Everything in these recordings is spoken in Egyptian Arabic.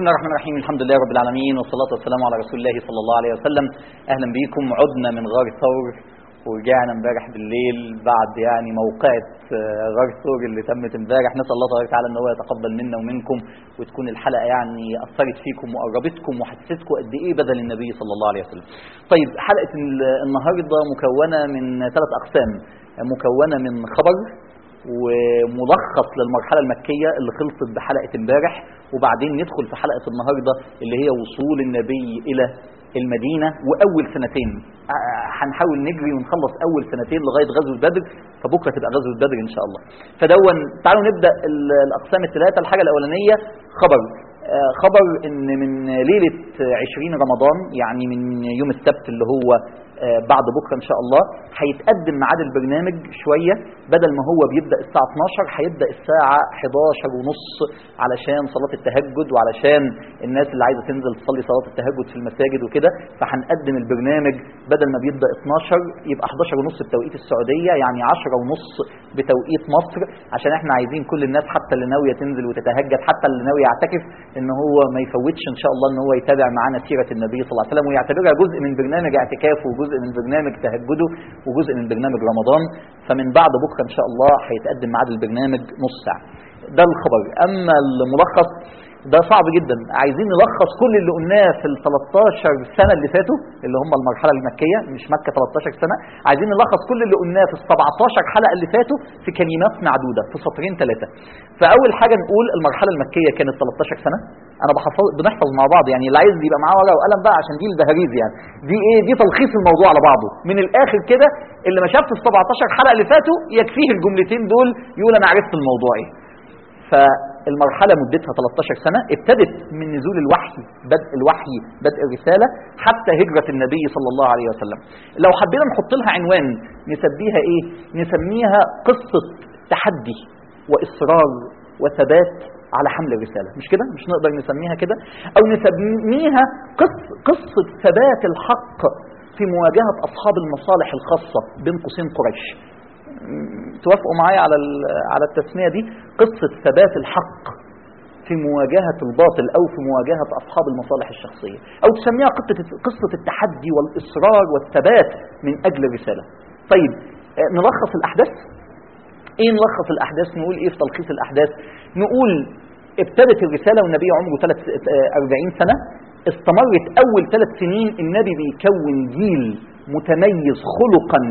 بسم الله الرحمن الرحيم الحمد لله رب العالمين والصلاة والسلام على رسول الله صلى الله عليه وسلم أهلا بيكم عدنا من غار ثور ورجعنا امبارح بالليل بعد يعني موقعة آه، غار ثور اللي تمت امبارح نسأل الله تبارك وتعالى ان هو يتقبل منا ومنكم وتكون الحلقة يعني أثرت فيكم وقربتكم وحسستكم قد إيه بدل النبي صلى الله عليه وسلم. طيب حلقة ال- النهاردة مكونة من ثلاث أقسام مكونة من خبر وملخص للمرحلة المكية اللي خلصت بحلقة امبارح وبعدين ندخل في حلقة النهاردة اللي هي وصول النبي إلى المدينة وأول سنتين ع- هنحاول نجري ونخلص أول سنتين لغاية غزوة بدر فبكرة تبقى غزوة بدر إن شاء الله فدون تعالوا نبدأ ال- الأقسام الثلاثة الحاجة الأولانية خبر آه، خبر ان من ليله 20 رمضان يعني من يوم السبت اللي هو آه، بعد بكره ان شاء الله هيتقدم ميعاد البرنامج شويه بدل ما هو بيبدا الساعه 12 هيبدا الساعه 11 ونص علشان صلاه التهجد وعلشان الناس اللي عايزه تنزل تصلي صلاه التهجد في المساجد وكده فهنقدم البرنامج بدل ما بيبدا 12 يبقى 11 ونص بتوقيت السعوديه يعني 10 ونص بتوقيت مصر عشان احنا عايزين كل الناس حتى اللي ناويه تنزل وتتهجد حتى اللي ناوي يعتكف ان هو ما يفوتش ان شاء الله ان هو يتابع معانا سيره النبي صلى الله عليه وسلم ويعتبرها جزء من برنامج اعتكافه وجزء من برنامج تهجده وجزء من برنامج رمضان فمن بعد بكره ان شاء الله هيتقدم ميعاد البرنامج نص ساعه ده الخبر اما الملخص ده صعب جدا عايزين نلخص كل اللي قلناه في ال 13 سنه اللي فاتوا اللي هم المرحله المكيه مش مكه 13 سنه عايزين نلخص كل اللي قلناه في ال 17 حلقه اللي فاتوا في كلمات معدوده في سطرين ثلاثه فاول حاجه نقول المرحله المكيه كانت 13 سنه انا بحفظ بنحفظ مع بعض يعني اللي عايز يبقى معاه ورقه وقلم بقى عشان دي البهاريز يعني دي ايه دي تلخيص الموضوع على بعضه من الاخر كده اللي ما شافش ال 17 حلقه اللي فاتوا يكفيه الجملتين دول يقول انا عرفت الموضوع ايه فالمرحلة مدتها 13 سنة ابتدت من نزول الوحي بدء الوحي بدء الرسالة حتى هجرة النبي صلى الله عليه وسلم لو حبينا نحط لها عنوان نسميها ايه نسميها قصة تحدي وإصرار وثبات على حمل الرسالة مش كده مش نقدر نسميها كده أو نسميها قص قصة ثبات الحق في مواجهة أصحاب المصالح الخاصة بين قوسين قريش توافقوا معايا على ال- على التسميه دي قصه ثبات الحق في مواجهه الباطل او في مواجهه اصحاب المصالح الشخصيه او تسميها قصه قصه التحدي والاصرار والثبات من اجل الرساله. طيب آه، نلخص الاحداث ايه نلخص الاحداث نقول ايه في تلخيص الاحداث نقول ابتدت الرساله والنبي عمره ثلاث 40 سنه استمرت اول ثلاث سنين النبي بيكون جيل متميز خلقا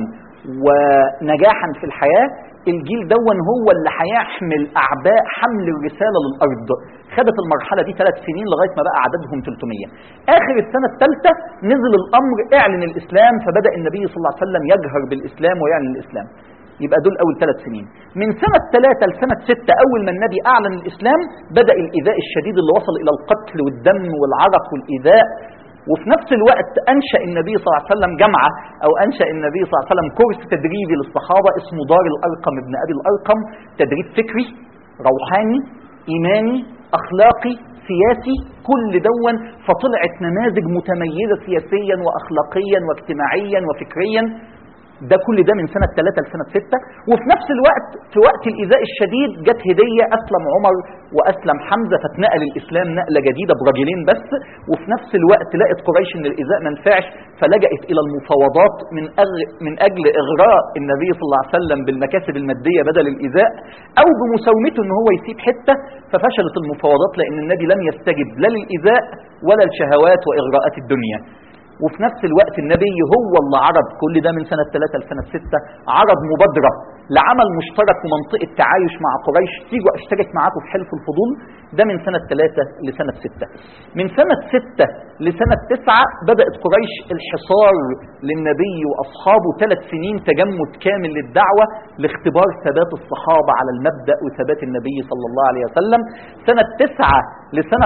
ونجاحا في الحياه الجيل دون هو اللي هيحمل اعباء حمل الرساله للارض خدت المرحله دي ثلاث سنين لغايه ما بقى عددهم 300 اخر السنه الثالثه نزل الامر اعلن الاسلام فبدا النبي صلى الله عليه وسلم يجهر بالاسلام ويعلن الاسلام يبقى دول اول ثلاث سنين من سنه ثلاثه لسنه سته اول ما النبي اعلن الاسلام بدا الايذاء الشديد اللي وصل الى القتل والدم والعرق والايذاء وفي نفس الوقت انشا النبي صلى الله عليه وسلم جامعه او انشا النبي صلى الله عليه وسلم كورس تدريبي للصحابه اسمه دار الارقم ابن ابي الارقم تدريب فكري روحاني ايماني اخلاقي سياسي كل دون فطلعت نماذج متميزه سياسيا واخلاقيا واجتماعيا وفكريا ده كل ده من سنة 3 لسنة 6 وفي نفس الوقت في وقت الإيذاء الشديد جت هدية أسلم عمر وأسلم حمزة فاتنقل الإسلام نقلة جديدة برجلين بس وفي نفس الوقت لقت قريش إن الإيذاء ما نفعش فلجأت إلى المفاوضات من أجل, من أجل إغراء النبي صلى الله عليه وسلم بالمكاسب المادية بدل الإيذاء أو بمساومته إن هو يسيب حتة ففشلت المفاوضات لأن النبي لم يستجب لا للإيذاء ولا الشهوات وإغراءات الدنيا وفي نفس الوقت النبي هو اللي عرض كل ده من سنة 3 لسنة 6 عرض مبادرة لعمل مشترك ومنطقة تعايش مع قريش تيجوا اشترك معاكم في حلف الفضول ده من سنة 3 لسنة 6 من سنة 6 لسنة 9 بدأت قريش الحصار للنبي وأصحابه ثلاث سنين تجمد كامل للدعوة لاختبار ثبات الصحابة على المبدأ وثبات النبي صلى الله عليه وسلم سنة 9 لسنة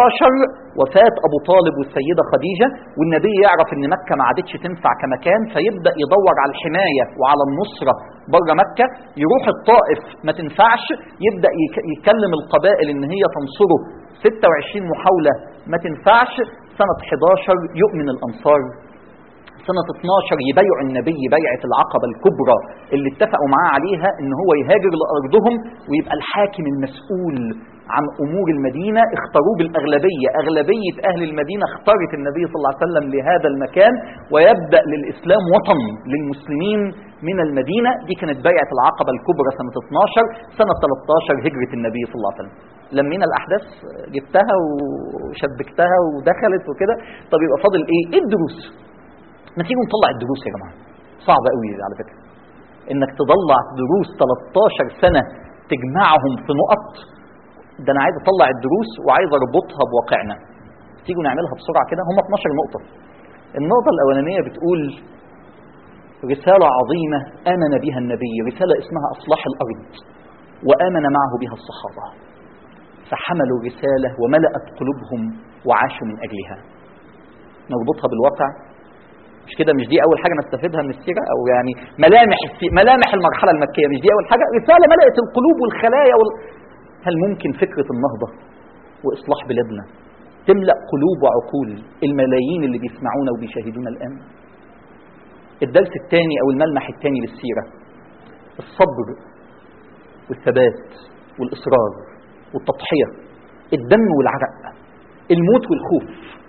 11 وفاة أبو طالب والسيدة خديجة والنبي يعرف إن مكة ما عادتش تنفع كمكان فيبدأ يدور على الحماية وعلى النصرة بره مكة يروح الطائف ما تنفعش يبدأ يك- يكلم القبائل إن هي تنصره 26 محاولة ما تنفعش سنة 11 يؤمن الأنصار سنة 12 يبايعوا النبي بيعة العقبة الكبرى اللي اتفقوا معاه عليها ان هو يهاجر لأرضهم ويبقى الحاكم المسؤول عن أمور المدينة اختاروه بالأغلبية أغلبية أهل المدينة اختارت النبي صلى الله عليه وسلم لهذا المكان ويبدأ للإسلام وطن للمسلمين من المدينة دي كانت بيعة العقبة الكبرى سنة 12 سنة 13 هجرة النبي صلى الله عليه وسلم لمينا الأحداث جبتها وشبكتها ودخلت وكده طب يبقى فاضل إيه؟ إيه الدروس؟ ما تيجوا نطلع الدروس يا جماعة صعبة قوي على فكرة انك تطلع دروس 13 سنة تجمعهم في نقط ده انا عايز اطلع الدروس وعايز اربطها بواقعنا تيجوا نعملها بسرعة كده هم 12 نقطة النقطة الأولانية بتقول رسالة عظيمة آمن بها النبي رسالة اسمها أصلاح الأرض وآمن معه بها الصحابة فحملوا الرسالة وملأت قلوبهم وعاشوا من أجلها نربطها بالواقع مش كده مش دي اول حاجه نستفيدها من السيره او يعني ملامح السي... ملامح المرحله المكيه مش دي اول حاجه رساله ملأت القلوب والخلايا وال... هل ممكن فكره النهضه واصلاح بلادنا تملا قلوب وعقول الملايين اللي بيسمعونا وبيشاهدونا الان الدرس الثاني او الملمح الثاني للسيره الصبر والثبات والاصرار والتضحيه الدم والعرق الموت والخوف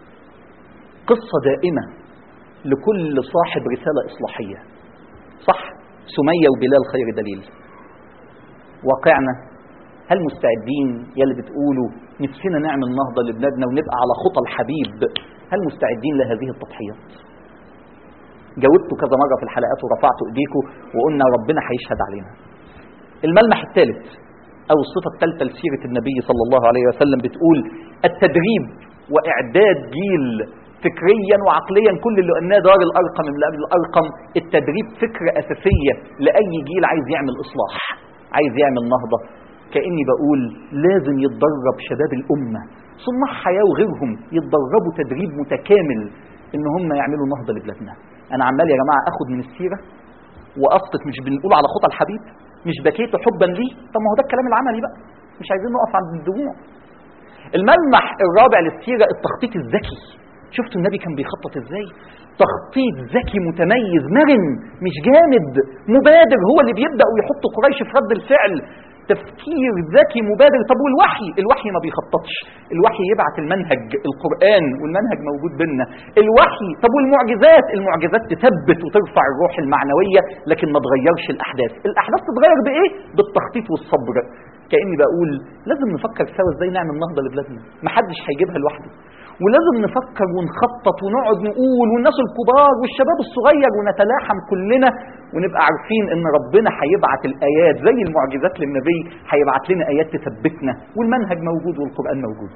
قصه دائمه لكل صاحب رسالة إصلاحية صح سمية وبلال خير دليل واقعنا هل مستعدين يا اللي بتقولوا نفسنا نعمل نهضة لبلادنا ونبقى على خطى الحبيب هل مستعدين لهذه التضحيات جاوبتوا كذا مرة في الحلقات ورفعتوا ايديكم وقلنا ربنا هيشهد علينا الملمح الثالث أو الصفة الثالثة لسيرة النبي صلى الله عليه وسلم بتقول التدريب وإعداد جيل فكريا وعقليا كل اللي قلناه دار الارقم من قبل الارقم التدريب فكره اساسيه لاي جيل عايز يعمل اصلاح عايز يعمل نهضه كاني بقول لازم يتدرب شباب الامه صناع حياه وغيرهم يتدربوا تدريب متكامل ان هم يعملوا نهضه لبلادنا انا عمال يا جماعه اخد من السيره واسقط مش بنقول على خطى الحبيب مش بكيت حبا ليه طب ما هو ده الكلام العملي بقى مش عايزين نقف عند الدموع الملمح الرابع للسيره التخطيط الذكي شفتوا النبي كان بيخطط ازاي تخطيط ذكي متميز مرن مش جامد مبادر هو اللي بيبدا ويحط قريش في رد الفعل تفكير ذكي مبادر طب والوحي الوحي ما بيخططش الوحي يبعت المنهج القرآن والمنهج موجود بينا الوحي طب والمعجزات المعجزات تثبت وترفع الروح المعنوية لكن ما تغيرش الأحداث الأحداث تتغير بإيه؟ بالتخطيط والصبر كأني بقول لازم نفكر سوا ازاي نعمل نهضة لبلادنا محدش هيجيبها لوحده ولازم نفكر ونخطط ونقعد نقول والناس الكبار والشباب الصغير ونتلاحم كلنا ونبقى عارفين ان ربنا هيبعت الايات زي المعجزات للنبي هيبعت لنا ايات تثبتنا والمنهج موجود والقران موجود.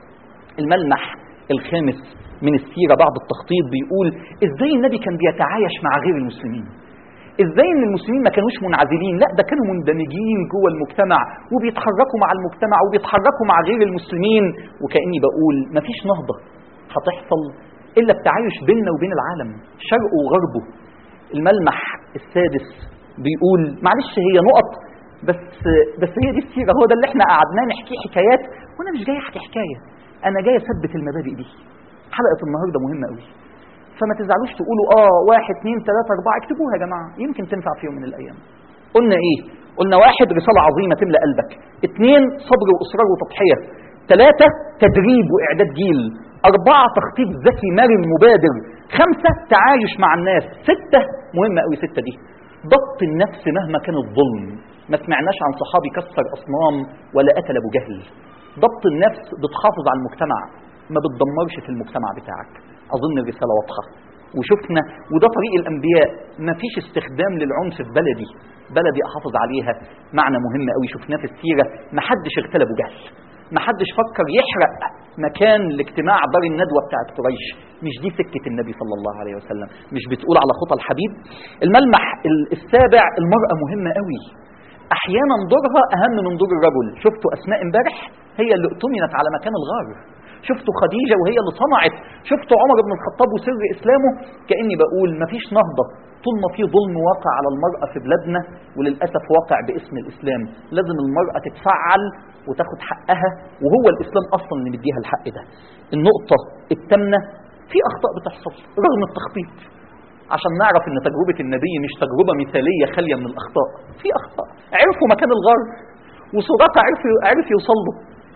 الملمح الخامس من السيره بعد التخطيط بيقول ازاي النبي كان بيتعايش مع غير المسلمين. ازاي ان المسلمين ما كانوش منعزلين لا ده كانوا مندمجين جوه المجتمع وبيتحركوا مع المجتمع وبيتحركوا مع غير المسلمين وكاني بقول مفيش نهضه هتحصل الا بتعايش بيننا وبين العالم شرقه وغربه الملمح السادس بيقول معلش هي نقط بس بس هي دي السيره هو ده اللي احنا قعدناه نحكي حكايات وانا مش جاي احكي حكايه انا جاي اثبت المبادئ دي حلقه النهارده مهمه قوي فما تزعلوش تقولوا اه واحد اثنين ثلاثة أربعة اكتبوها يا جماعة يمكن تنفع في يوم من الأيام قلنا إيه؟ قلنا واحد رسالة عظيمة تملأ قلبك اثنين صبر وإصرار وتضحية ثلاثة تدريب وإعداد جيل أربعة تخطيط ذكي مرن مبادر خمسة تعايش مع الناس ستة مهمة قوي ستة دي ضبط النفس مهما كان الظلم ما سمعناش عن صحابي كسر أصنام ولا قتل أبو جهل ضبط النفس بتحافظ على المجتمع ما بتدمرش في المجتمع بتاعك أظن الرسالة واضحة وشفنا وده طريق الأنبياء ما فيش استخدام للعنف في بلدي بلدي أحافظ عليها معنى مهم قوي شفناه في السيرة ما حدش اغتال أبو جهل ما حدش فكر يحرق مكان الاجتماع دار الندوة بتاعت قريش مش دي سكة النبي صلى الله عليه وسلم مش بتقول على خطى الحبيب الملمح السابع المرأة مهمة قوي احيانا دورها اهم من دور الرجل شفتوا اسماء امبارح هي اللي اؤتمنت على مكان الغار شفتوا خديجة وهي اللي صنعت شفتوا عمر بن الخطاب وسر إسلامه كأني بقول مفيش نهضة طول ما في ظلم واقع على المرأة في بلادنا وللأسف واقع باسم الإسلام لازم المرأة تتفعل وتاخد حقها وهو الإسلام أصلا اللي مديها الحق ده النقطة الثامنة في أخطاء بتحصل رغم التخطيط عشان نعرف ان تجربة النبي مش تجربة مثالية خالية من الأخطاء في أخطاء عرفوا مكان الغار وسراقة عرف عرف يوصل له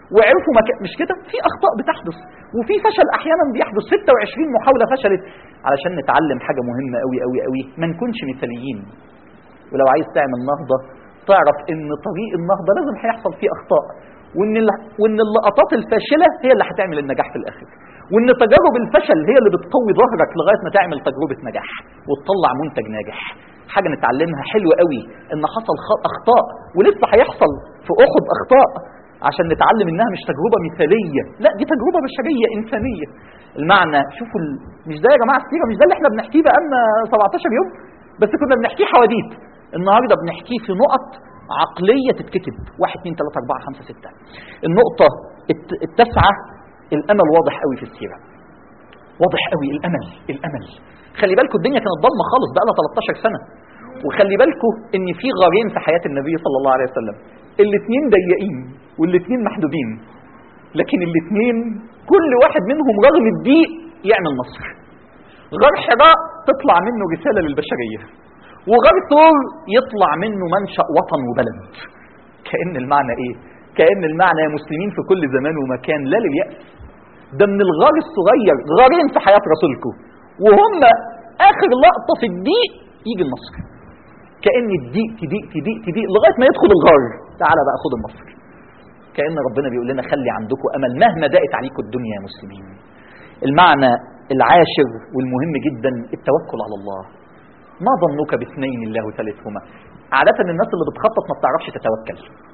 وعرفوا مكان مش كده في اخطاء بتحدث وفي فشل احيانا بيحدث 26 محاوله فشلت علشان نتعلم حاجه مهمه قوي قوي قوي ما نكونش مثاليين ولو عايز تعمل نهضه تعرف ان طريق النهضه لازم هيحصل فيه اخطاء وان ال- وان اللقطات الفاشله هي اللي هتعمل النجاح في الاخر وان تجارب الفشل هي اللي بتقوي ظهرك لغايه ما تعمل تجربه نجاح وتطلع منتج ناجح حاجه نتعلمها حلوه قوي ان حصل خ- اخطاء ولسه هيحصل في احد اخطاء عشان نتعلم انها مش تجربه مثاليه لا دي تجربه بشريه انسانيه المعنى شوفوا ال... مش ده يا جماعه السيره مش ده اللي احنا بنحكيه بقالنا 17 يوم بس كنا بنحكيه حواديت النهارده بنحكيه في نقط عقليه تتكتب 1 2 3 4 5 6 النقطه الت- التاسعه الامل واضح قوي في السيره واضح قوي الامل الامل خلي بالكم الدنيا كانت ضلمه خالص بقى لها 13 سنه وخلي بالكم ان في غارين في حياه النبي صلى الله عليه وسلم الاثنين ضيقين والاثنين محدودين لكن الاثنين كل واحد منهم رغم الضيق يعمل نصر غار حراء تطلع منه رساله للبشريه وغار ثور يطلع منه منشا وطن وبلد كان المعنى ايه كان المعنى يا مسلمين في كل زمان ومكان لا للياس ده من الغار الصغير غارين في حياه رسولكم وهم اخر لقطه في الضيق يجي النصر كان الضيق تضيق تضيق تضيق لغايه ما يدخل الغار تعالى بقى خد النصر كان ربنا بيقول لنا خلي عندكم امل مهما ضاقت عليكم الدنيا يا مسلمين المعنى العاشر والمهم جدا التوكل على الله ما ظنك باثنين الله ثالثهما عادة الناس اللي بتخطط ما بتعرفش تتوكل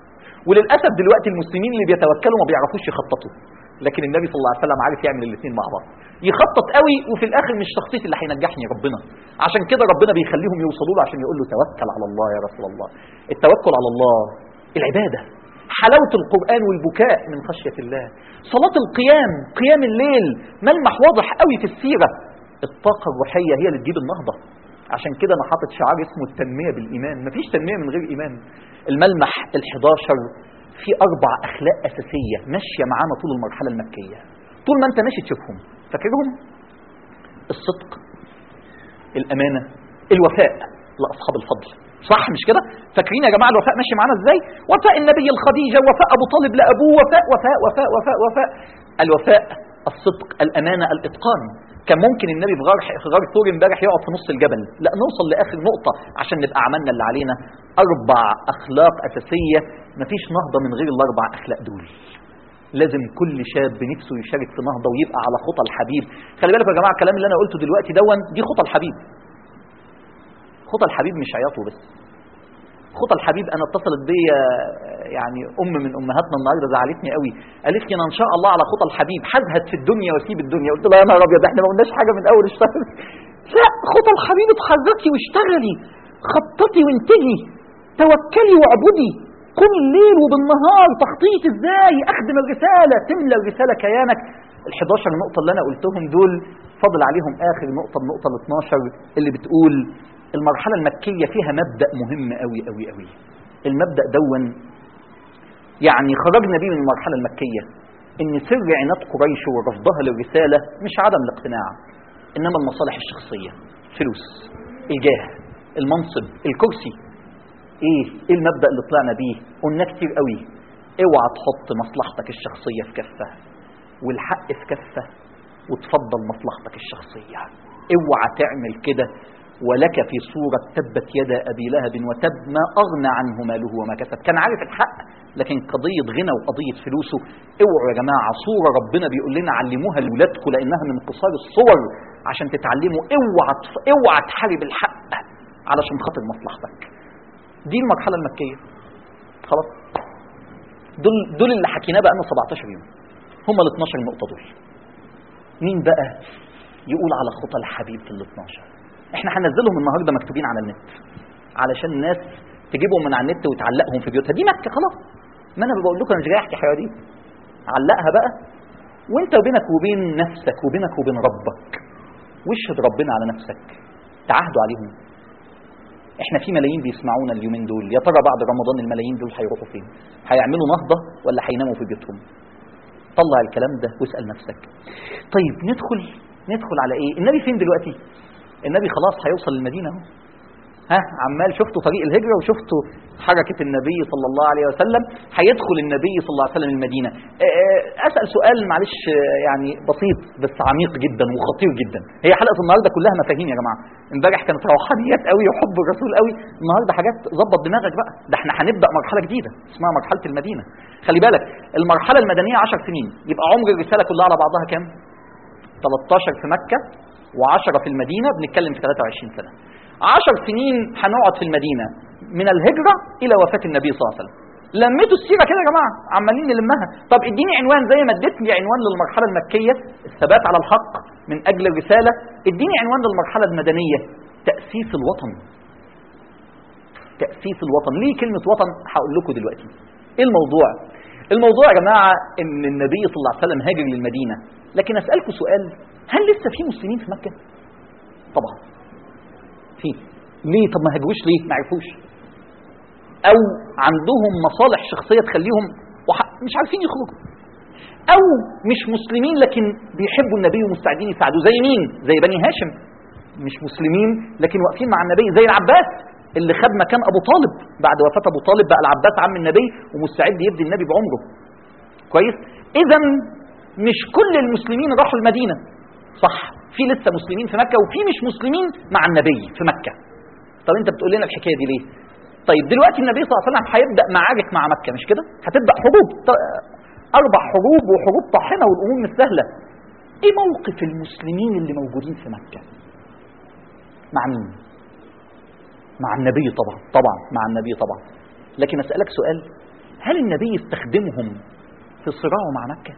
وللأسف دلوقتي المسلمين اللي بيتوكلوا ما بيعرفوش يخططوا لكن النبي صلى الله عليه وسلم عارف يعمل الاثنين مع بعض يخطط قوي وفي الاخر مش تخطيط اللي هينجحني ربنا عشان كده ربنا بيخليهم يوصلوا له عشان يقول له توكل على الله يا رسول الله التوكل على الله العباده حلاوة القرآن والبكاء من خشية الله صلاة القيام قيام الليل ملمح واضح قوي في السيرة الطاقة الروحية هي اللي تجيب النهضة عشان كده انا حاطط شعار اسمه التنمية بالإيمان مفيش تنمية من غير إيمان الملمح ال11 في أربع أخلاق أساسية ماشية معانا طول المرحلة المكية طول ما أنت ماشي تشوفهم فاكرهم الصدق الأمانة الوفاء لأصحاب الفضل صح مش كده فاكرين يا جماعه الوفاء ماشي معانا ازاي وفاء النبي الخديجه وفاء ابو طالب لابوه وفاء وفاء وفاء وفاء وفاء الوفاء الصدق الامانه الاتقان كان ممكن النبي في غار في غار ثور امبارح يقعد في نص الجبل لا نوصل لاخر نقطه عشان نبقى عملنا اللي علينا اربع اخلاق اساسيه مفيش نهضه من غير الاربع اخلاق دول لازم كل شاب نفسه يشارك في نهضه ويبقى على خطى الحبيب خلي بالكم يا جماعه الكلام اللي انا قلته دلوقتي دون دي خطى الحبيب خطى الحبيب مش عياطه بس خطى الحبيب انا اتصلت بيا يعني ام من امهاتنا النهارده زعلتني قوي قالت لي انا ان شاء الله على خطى الحبيب هزهد في الدنيا واسيب الدنيا قلت لها يا نهار ابيض احنا ما قلناش حاجه من اول الشهر لا خطى الحبيب اتحركي واشتغلي خططي وانتجي توكلي واعبدي قومي الليل وبالنهار تخطيط ازاي اخدم الرساله تملى الرساله كيانك ال11 نقطه اللي انا قلتهم دول فاضل عليهم اخر نقطه النقطه ال12 اللي بتقول المرحلة المكية فيها مبدأ مهم قوي قوي قوي المبدأ دون يعني خرجنا بيه من المرحلة المكية ان سر عناد قريش ورفضها للرسالة مش عدم الاقتناع انما المصالح الشخصية فلوس الجاه المنصب الكرسي ايه ايه المبدأ اللي طلعنا بيه قلنا كتير قوي اوعى تحط مصلحتك الشخصية في كفة والحق في كفة وتفضل مصلحتك الشخصية اوعى تعمل كده ولك في صورة تبت يدا أبي لهب وتب ما أغنى عنه ماله وما كسب كان عارف الحق لكن قضية غنى وقضية فلوسه اوعوا يا جماعة صورة ربنا بيقول لنا علموها لولادكم لأنها من قصار الصور عشان تتعلموا اوعى اوعى تحارب الحق علشان خاطر مصلحتك دي المرحلة المكية خلاص دول دول اللي حكيناه بقى لنا 17 يوم هم ال 12 نقطة دول مين بقى يقول على خطى الحبيب في ال 12 احنا هننزلهم النهارده مكتوبين على النت علشان الناس تجيبهم من على النت وتعلقهم في بيوتها دي مكه خلاص ما انا بقول لكم انا مش جاي احكي حواديت علقها بقى وانت وبينك وبين نفسك وبينك وبين ربك واشهد ربنا على نفسك تعهدوا عليهم احنا في ملايين بيسمعونا اليومين دول يا ترى بعد رمضان الملايين دول هيروحوا فين هيعملوا نهضه ولا هيناموا في بيوتهم طلع الكلام ده واسال نفسك طيب ندخل ندخل على ايه النبي فين دلوقتي النبي خلاص هيوصل للمدينه اهو ها عمال شفتوا طريق الهجرة وشفتوا حركة النبي صلى الله عليه وسلم هيدخل النبي صلى الله عليه وسلم المدينة آه، أسأل سؤال معلش آه، يعني بسيط بس عميق جدا وخطير جدا هي حلقة النهاردة كلها مفاهيم يا جماعة امبارح كانت روحانيات قوي وحب الرسول قوي النهاردة حاجات ظبط دماغك بقى ده احنا هنبدأ مرحلة جديدة اسمها مرحلة المدينة خلي بالك المرحلة المدنية 10 سنين يبقى عمر الرسالة كلها على بعضها كام 13 في مكة و10 في المدينة بنتكلم في 23 سنة عشر سنين هنقعد في المدينة من الهجرة إلى وفاة النبي صلى الله عليه وسلم لميتوا السيرة كده يا جماعة عمالين نلمها طب اديني عنوان زي ما اديتني عنوان للمرحلة المكية الثبات على الحق من أجل الرسالة اديني عنوان للمرحلة المدنية تأسيس الوطن تأسيس الوطن ليه كلمة وطن هقول لكم دلوقتي ايه الموضوع الموضوع يا جماعة ان النبي صلى الله عليه وسلم هاجر للمدينة لكن اسألكم سؤال هل لسه في مسلمين في مكة طبعا في ليه طب ما هاجروش ليه ما عرفوش او عندهم مصالح شخصيه تخليهم وح... مش عارفين يخرجوا او مش مسلمين لكن بيحبوا النبي ومستعدين يساعدوه زي مين زي بني هاشم مش مسلمين لكن واقفين مع النبي زي العباس اللي خد مكان ابو طالب بعد وفاه ابو طالب بقى العباس عم النبي ومستعد يفدي النبي بعمره كويس اذا مش كل المسلمين راحوا المدينه صح في لسه مسلمين في مكة وفي مش مسلمين مع النبي في مكة طب انت بتقول لنا الحكاية دي ليه طيب دلوقتي النبي صلى الله عليه وسلم هيبدأ معارك مع مكة مش كده هتبدأ حروب أربع حروب وحروب طاحنة والأمور مش سهلة ايه موقف المسلمين اللي موجودين في مكة مع مين مع النبي طبعا طبعا مع النبي طبعا لكن أسألك سؤال هل النبي استخدمهم في صراعه مع مكة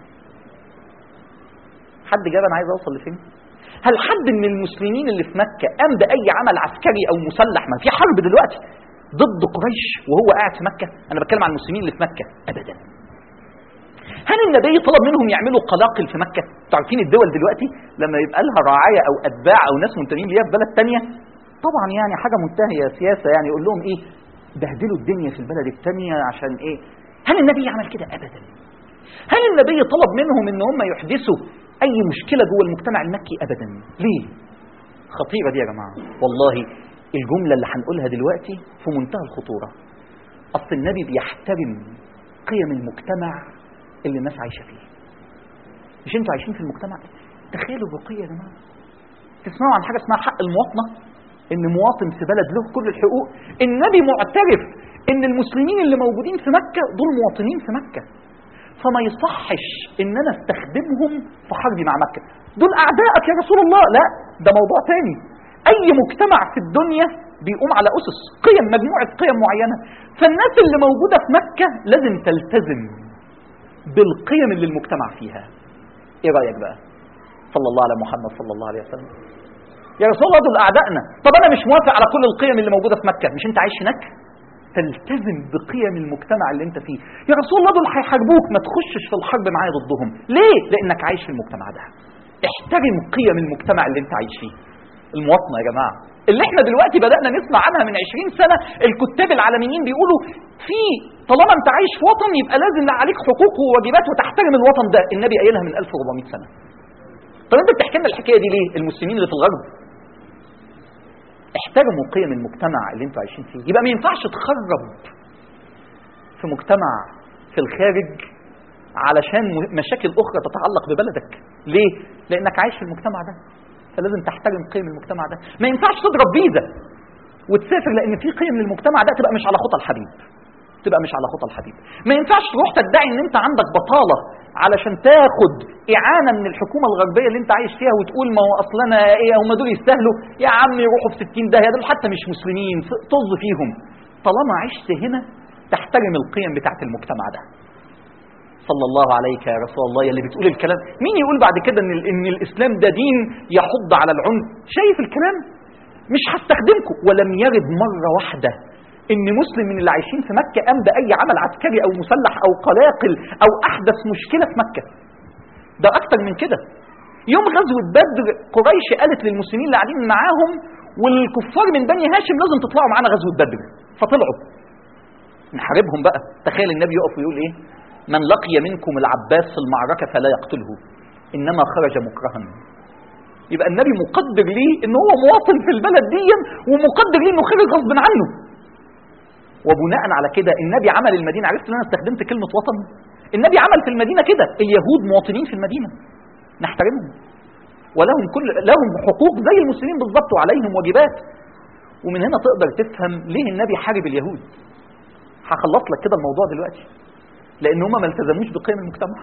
حد جاب انا عايز اوصل لفين هل حد من المسلمين اللي في مكة قام بأي عمل عسكري أو مسلح ما في حرب دلوقتي ضد قريش وهو قاعد في مكة أنا بتكلم عن المسلمين اللي في مكة أبدا هل النبي طلب منهم يعملوا قلاقل في مكة تعرفين الدول دلوقتي لما يبقى لها راعية أو أتباع أو ناس منتمين ليها في بلد تانية طبعا يعني حاجة منتهية سياسة يعني يقول لهم إيه بهدلوا الدنيا في البلد التانية عشان إيه هل النبي عمل كده أبدا هل النبي طلب منهم ان هم يحدثوا اي مشكله جوه المجتمع المكي ابدا ليه خطيره دي يا جماعه والله الجمله اللي هنقولها دلوقتي في منتهى الخطوره اصل النبي بيحترم قيم المجتمع اللي الناس عايشه فيه مش انتوا عايشين في المجتمع تخيلوا الرقي يا جماعه تسمعوا عن حاجه اسمها حق المواطنه ان مواطن في بلد له كل الحقوق النبي معترف ان المسلمين اللي موجودين في مكه دول مواطنين في مكه فما يصحش ان انا استخدمهم في حربي مع مكه دول اعدائك يا رسول الله لا ده موضوع تاني اي مجتمع في الدنيا بيقوم على اسس قيم مجموعه قيم معينه فالناس اللي موجوده في مكه لازم تلتزم بالقيم اللي المجتمع فيها ايه رايك بقى صلى الله على محمد صلى الله عليه وسلم يا رسول الله دول اعدائنا طب انا مش موافق على كل القيم اللي موجوده في مكه مش انت عايش هناك تلتزم بقيم المجتمع اللي انت فيه يا رسول الله دول هيحاربوك ما تخشش في الحرب معايا ضدهم ليه لانك عايش في المجتمع ده احترم قيم المجتمع اللي انت عايش فيه المواطنه يا جماعه اللي احنا دلوقتي بدانا نسمع عنها من 20 سنه الكتاب العالميين بيقولوا في طالما انت عايش في وطن يبقى لازم عليك حقوق وواجبات وتحترم الوطن ده النبي قايلها من 1400 سنه طب انت بتحكي لنا الحكايه دي ليه المسلمين اللي في الغرب احترموا قيم المجتمع اللي انتوا عايشين فيه يبقى ما ينفعش تخرب في مجتمع في الخارج علشان مشاكل اخرى تتعلق ببلدك ليه لانك عايش في المجتمع ده فلازم تحترم قيم المجتمع ده ما ينفعش تضرب فيزا وتسافر لان في قيم للمجتمع ده تبقى مش على خطى الحبيب تبقى مش على خطى الحبيب ما ينفعش تروح تدعي ان انت عندك بطاله علشان تاخد اعانه من الحكومه الغربيه اللي انت عايش فيها وتقول ما هو اصل انا ايه هم دول يستاهلوا يا عم يروحوا في 60 داهيه دول حتى مش مسلمين طز فيهم طالما عشت هنا تحترم القيم بتاعت المجتمع ده صلى الله عليك يا رسول الله يلي بتقول الكلام مين يقول بعد كده ان, إن الاسلام ده دين يحض على العنف شايف الكلام مش هستخدمكم ولم يرد مره واحده ان مسلم من اللي عايشين في مكه قام باي عمل عسكري او مسلح او قلاقل او احدث مشكله في مكه ده اكتر من كده يوم غزوه بدر قريش قالت للمسلمين اللي قاعدين معاهم والكفار من بني هاشم لازم تطلعوا معانا غزوه بدر فطلعوا نحاربهم بقى تخيل النبي يقف ويقول ايه من لقي منكم العباس في المعركه فلا يقتله انما خرج مكرها يبقى النبي مقدر ليه ان هو مواطن في البلد دي ومقدر ليه انه خرج غصب عنه وبناء على كده النبي عمل المدينه عرفت ان انا استخدمت كلمه وطن النبي عمل في المدينه كده اليهود مواطنين في المدينه نحترمهم ولهم كل لهم حقوق زي المسلمين بالظبط وعليهم واجبات ومن هنا تقدر تفهم ليه النبي حارب اليهود هخلص لك كده الموضوع دلوقتي لان هم ما التزموش بقيم المجتمع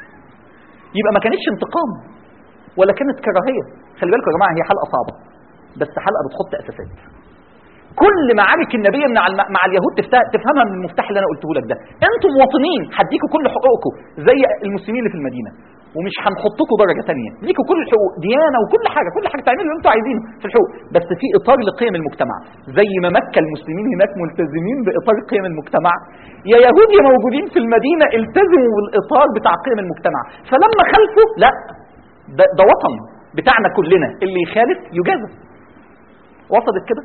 يبقى ما كانتش انتقام ولا كانت كراهيه خلي بالكم يا جماعه هي حلقه صعبه بس حلقه بتحط اساسات كل معارك النبي مع الم- مع اليهود تفت- تفهمها من المفتاح اللي انا قلته لك ده انتم مواطنين هديكوا كل حقوقكم زي المسلمين اللي في المدينه ومش هنحطكم درجه ثانيه ليكوا كل الحقوق ديانه وكل حاجه كل حاجه تعملوا اللي انتوا عايزينه في الحقوق بس في اطار لقيم المجتمع زي ما مكه المسلمين هناك ملتزمين باطار قيم المجتمع يا يهود يا موجودين في المدينه التزموا بالاطار بتاع قيم المجتمع فلما خالفوا لا ده, ده وطن بتاعنا كلنا اللي يخالف يجازى وصلت كده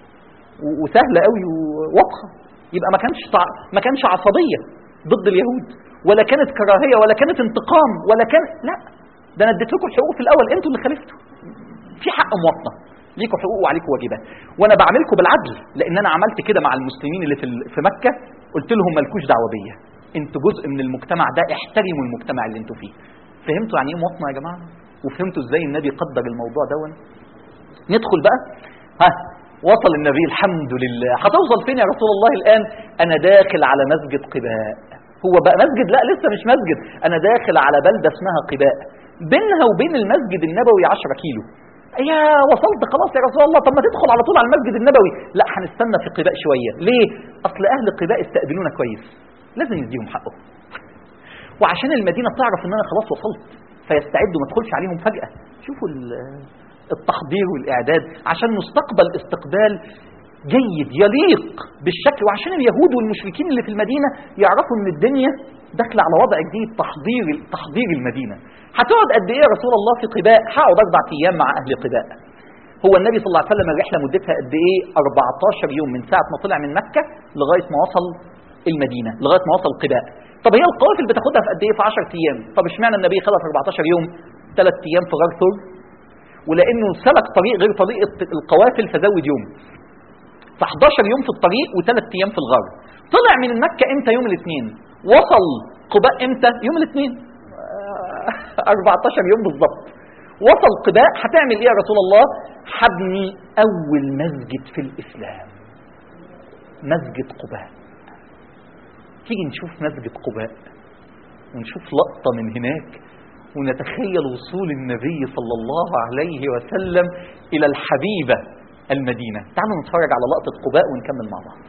و- وسهله قوي وواضحه يبقى ما كانش تع... ما كانش عصبيه ضد اليهود ولا كانت كراهيه ولا كانت انتقام ولا كان لا ده انا اديت لكم الحقوق في الاول انتوا اللي خالفتوا في حق مواطنه ليكوا حقوق وعليكم واجبات وانا بعملكم بالعدل لان انا عملت كده مع المسلمين اللي في ال- في مكه قلت لهم مالكوش دعوه بيا انتوا جزء من المجتمع ده احترموا المجتمع اللي انتوا فيه فهمتوا يعني ايه مواطنه يا جماعه وفهمتوا ازاي النبي قدر الموضوع دون ندخل بقى ها وصل النبي الحمد لله هتوصل فين يا رسول الله الآن أنا داخل على مسجد قباء هو بقى مسجد لا لسه مش مسجد أنا داخل على بلدة اسمها قباء بينها وبين المسجد النبوي 10 كيلو يا وصلت خلاص يا رسول الله طب ما تدخل على طول على المسجد النبوي لا هنستنى في قباء شوية ليه أصل أهل قباء استقبلونا كويس لازم نديهم حقهم وعشان المدينة تعرف ان انا خلاص وصلت فيستعدوا ما تدخلش عليهم فجأة شوفوا ال- التحضير والإعداد عشان نستقبل استقبال جيد يليق بالشكل وعشان اليهود والمشركين اللي في المدينة يعرفوا ان الدنيا داخله على وضع جديد تحضير تحضير المدينة هتقعد قد ايه يا رسول الله في قباء هقعد اربع ايام مع اهل قباء هو النبي صلى الله عليه وسلم الرحله مدتها قد ايه 14 يوم من ساعه ما طلع من مكه لغايه ما وصل المدينه لغايه ما وصل قباء طب هي القوافل بتاخدها في قد ايه في 10 ايام طب اشمعنى النبي خدها في 14 يوم ثلاث ايام في غار ثور ولانه سلك طريق غير طريق القوافل فزود يوم ف 11 يوم في الطريق وثلاث ايام في الغار طلع من مكه امتى يوم الاثنين وصل قباء امتى يوم الاثنين 14 يوم بالظبط وصل قباء هتعمل ايه يا رسول الله هبني اول مسجد في الاسلام مسجد قباء تيجي نشوف مسجد قباء ونشوف لقطة من هناك ونتخيل وصول النبي صلى الله عليه وسلم إلى الحبيبة المدينة تعالوا نتفرج على لقطة قباء ونكمل مع بعض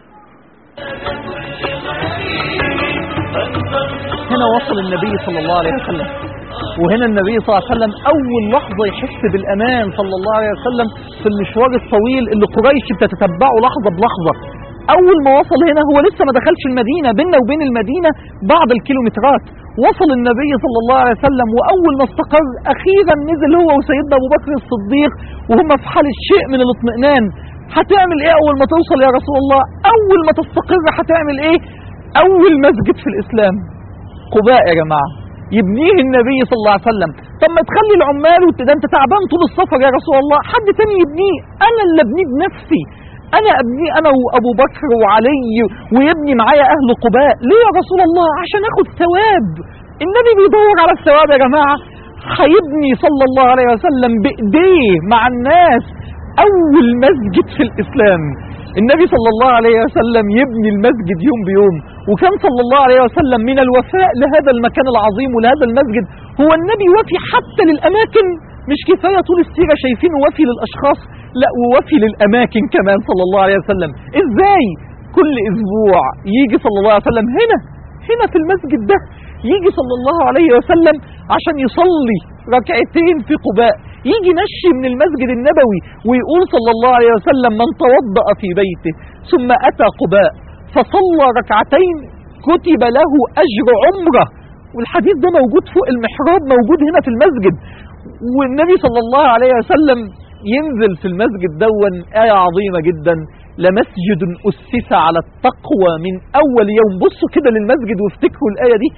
هنا وصل النبي صلى الله عليه وسلم وهنا النبي صلى الله عليه وسلم أول لحظة يحس بالأمان صلى الله عليه وسلم في المشوار الطويل اللي قريش بتتتبعه لحظة بلحظة أول ما وصل هنا هو لسه ما دخلش المدينة بيننا وبين المدينة بعض الكيلومترات وصل النبي صلى الله عليه وسلم وأول ما استقر أخيرا نزل هو وسيدنا أبو بكر الصديق وهم في حالة شيء من الاطمئنان هتعمل ايه أول ما توصل يا رسول الله أول ما تستقر هتعمل ايه أول مسجد في الإسلام قباء يا جماعة يبنيه النبي صلى الله عليه وسلم طب ما تخلي العمال وت- ده انت تعبان طول السفر يا رسول الله حد تاني يبنيه انا اللي ابنيه بنفسي انا ابنيه انا وابو بكر وعلي ويبني معايا اهل قباء ليه يا رسول الله عشان اخد ثواب النبي بيدور على الثواب يا جماعه هيبني صلى الله عليه وسلم بايديه مع الناس اول مسجد في الاسلام النبي صلى الله عليه وسلم يبني المسجد يوم بيوم وكان صلى الله عليه وسلم من الوفاء لهذا المكان العظيم ولهذا المسجد هو النبي وفي حتى للأماكن مش كفاية طول السيرة شايفينه وفي للأشخاص لا ووفي للأماكن كمان صلى الله عليه وسلم إزاي كل أسبوع يجي صلى الله عليه وسلم هنا هنا في المسجد ده يجي صلى الله عليه وسلم عشان يصلي ركعتين في قباء يجي مشي من المسجد النبوي ويقول صلى الله عليه وسلم من توضأ في بيته ثم أتى قباء فصلى ركعتين كتب له أجر عمره والحديث ده موجود فوق المحراب موجود هنا في المسجد والنبي صلى الله عليه وسلم ينزل في المسجد دون آية عظيمة جدا لمسجد أسس على التقوى من أول يوم بصوا كده للمسجد وافتكروا الآية دي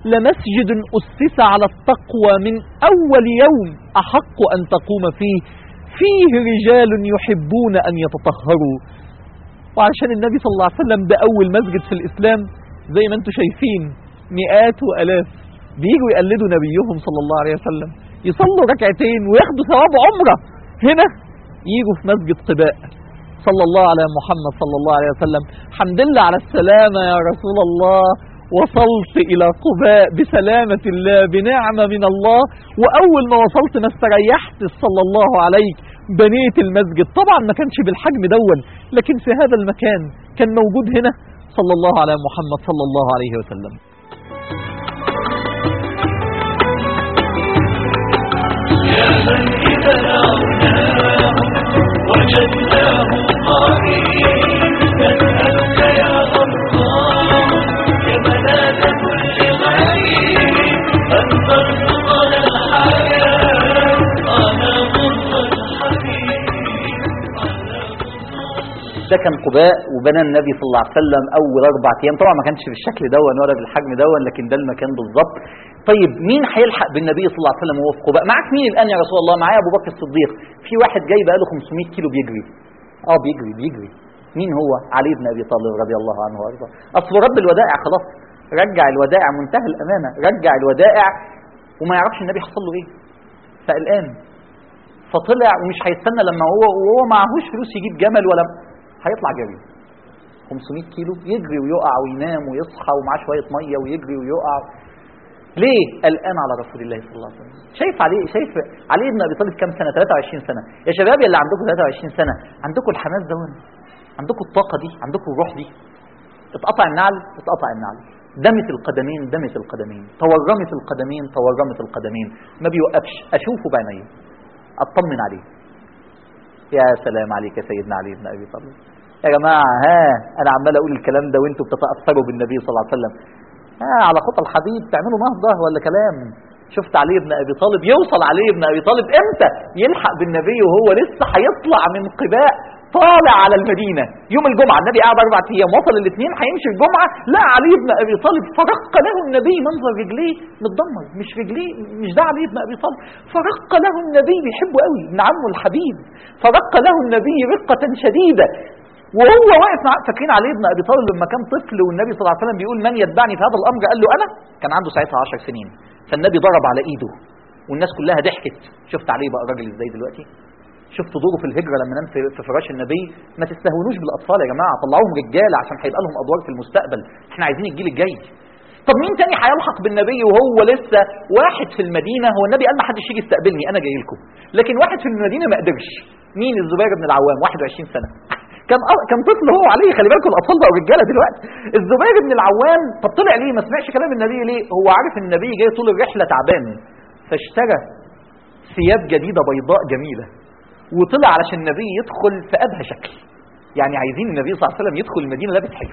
لمسجد أسس على التقوى من أول يوم أحق أن تقوم فيه فيه رجال يحبون أن يتطهروا وعشان النبي صلى الله عليه وسلم ده أول مسجد في الإسلام زي ما انتم شايفين مئات وألاف بيجوا يقلدوا نبيهم صلى الله عليه وسلم يصلوا ركعتين وياخدوا ثواب عمرة هنا يجوا في مسجد قباء صلى الله على محمد صلى الله عليه وسلم حمد لله على السلامة يا رسول الله وصلت إلى قباء بسلامة الله بنعمة من الله وأول ما وصلت ما استريحت صلى الله عليك بنيت المسجد طبعا ما كانش بالحجم دون لكن في هذا المكان كان موجود هنا صلى الله على محمد صلى الله عليه وسلم يا من إذا دعوناه وجدناه قريبا نسألك يا الله يا ملاذ كل غريب أن ترزقنا الحياة على مصر الحبيب على مصر ده كان قباء وبنى النبي صلى الله عليه وسلم اول اربع ايام طبعا ما كانش بالشكل دون ولا بالحجم دون لكن ده المكان بالظبط طيب مين هيلحق بالنبي صلى الله عليه وسلم وهو في قباء معاك مين الان يا رسول الله معايا ابو بكر الصديق في واحد جاي بقاله 500 كيلو بيجري اه بيجري بيجري مين هو علي بن ابي طالب رضي الله عنه وارضاه اصل رب الودائع خلاص رجع الودائع منتهى الامانه رجع الودائع وما يعرفش النبي حصل له ايه فالان فطلع ومش هيستنى لما هو وهو معهوش فلوس يجيب جمل ولا هيطلع جري 500 كيلو يجري ويقع وينام ويصحى ومعاه شويه ميه ويجري ويقع ليه قلقان على رسول الله صلى الله عليه وسلم شايف عليه شايف علي بن ابي طالب كام سنه 23 سنه يا شباب يا اللي عندكم 23 سنه عندكم الحماس ده عندكم الطاقه دي عندكم الروح دي اتقطع النعل اتقطع النعل دمت القدمين دمت القدمين تورمت القدمين تورمت القدمين ما بيوقفش اشوفه بعيني اطمن عليه يا سلام عليك يا سيدنا علي بن ابي طالب يا جماعه ها انا عمال اقول الكلام ده وانتوا بتتاثروا بالنبي صلى الله عليه وسلم ها على خطى الحبيب تعملوا نهضه ولا كلام شفت علي بن ابي طالب يوصل علي بن ابي طالب امتى يلحق بالنبي وهو لسه هيطلع من قباء طالع على المدينه يوم الجمعه النبي قعد اربع ايام وصل الاثنين هيمشي الجمعه لا علي بن ابي طالب فرق له النبي منظر رجليه متدمر مش رجليه مش ده علي بن ابي طالب فرق له النبي بيحبه قوي ابن عمه الحبيب فرق له النبي رقه شديده وهو واقف مع فاكرين علي بن ابي طالب لما كان طفل والنبي صلى الله عليه وسلم بيقول من يتبعني في هذا الامر قال له انا كان عنده ساعتها 10 سنين فالنبي ضرب على ايده والناس كلها ضحكت شفت عليه بقى راجل ازاي دلوقتي شفت دوره في الهجره لما نام في في فراش النبي ما تستهونوش بالاطفال يا جماعه طلعوهم رجاله عشان هيبقى لهم ادوار في المستقبل احنا عايزين الجيل الجاي طب مين تاني هيلحق بالنبي وهو لسه واحد في المدينه هو النبي قال ما حدش يجي يستقبلني انا جاي لكم لكن واحد في المدينه ما قدرش مين الزبير بن العوام 21 سنه كان كان طفل هو عليه خلي بالكم الاطفال بقوا رجاله دلوقتي الزبير بن العوام طب طلع ليه ما سمعش كلام النبي ليه هو عارف ان النبي جاي طول الرحله تعبان فاشترى ثياب جديده بيضاء جميله وطلع علشان النبي يدخل في ابهى شكل يعني عايزين النبي صلى الله عليه وسلم يدخل المدينه لابس حلو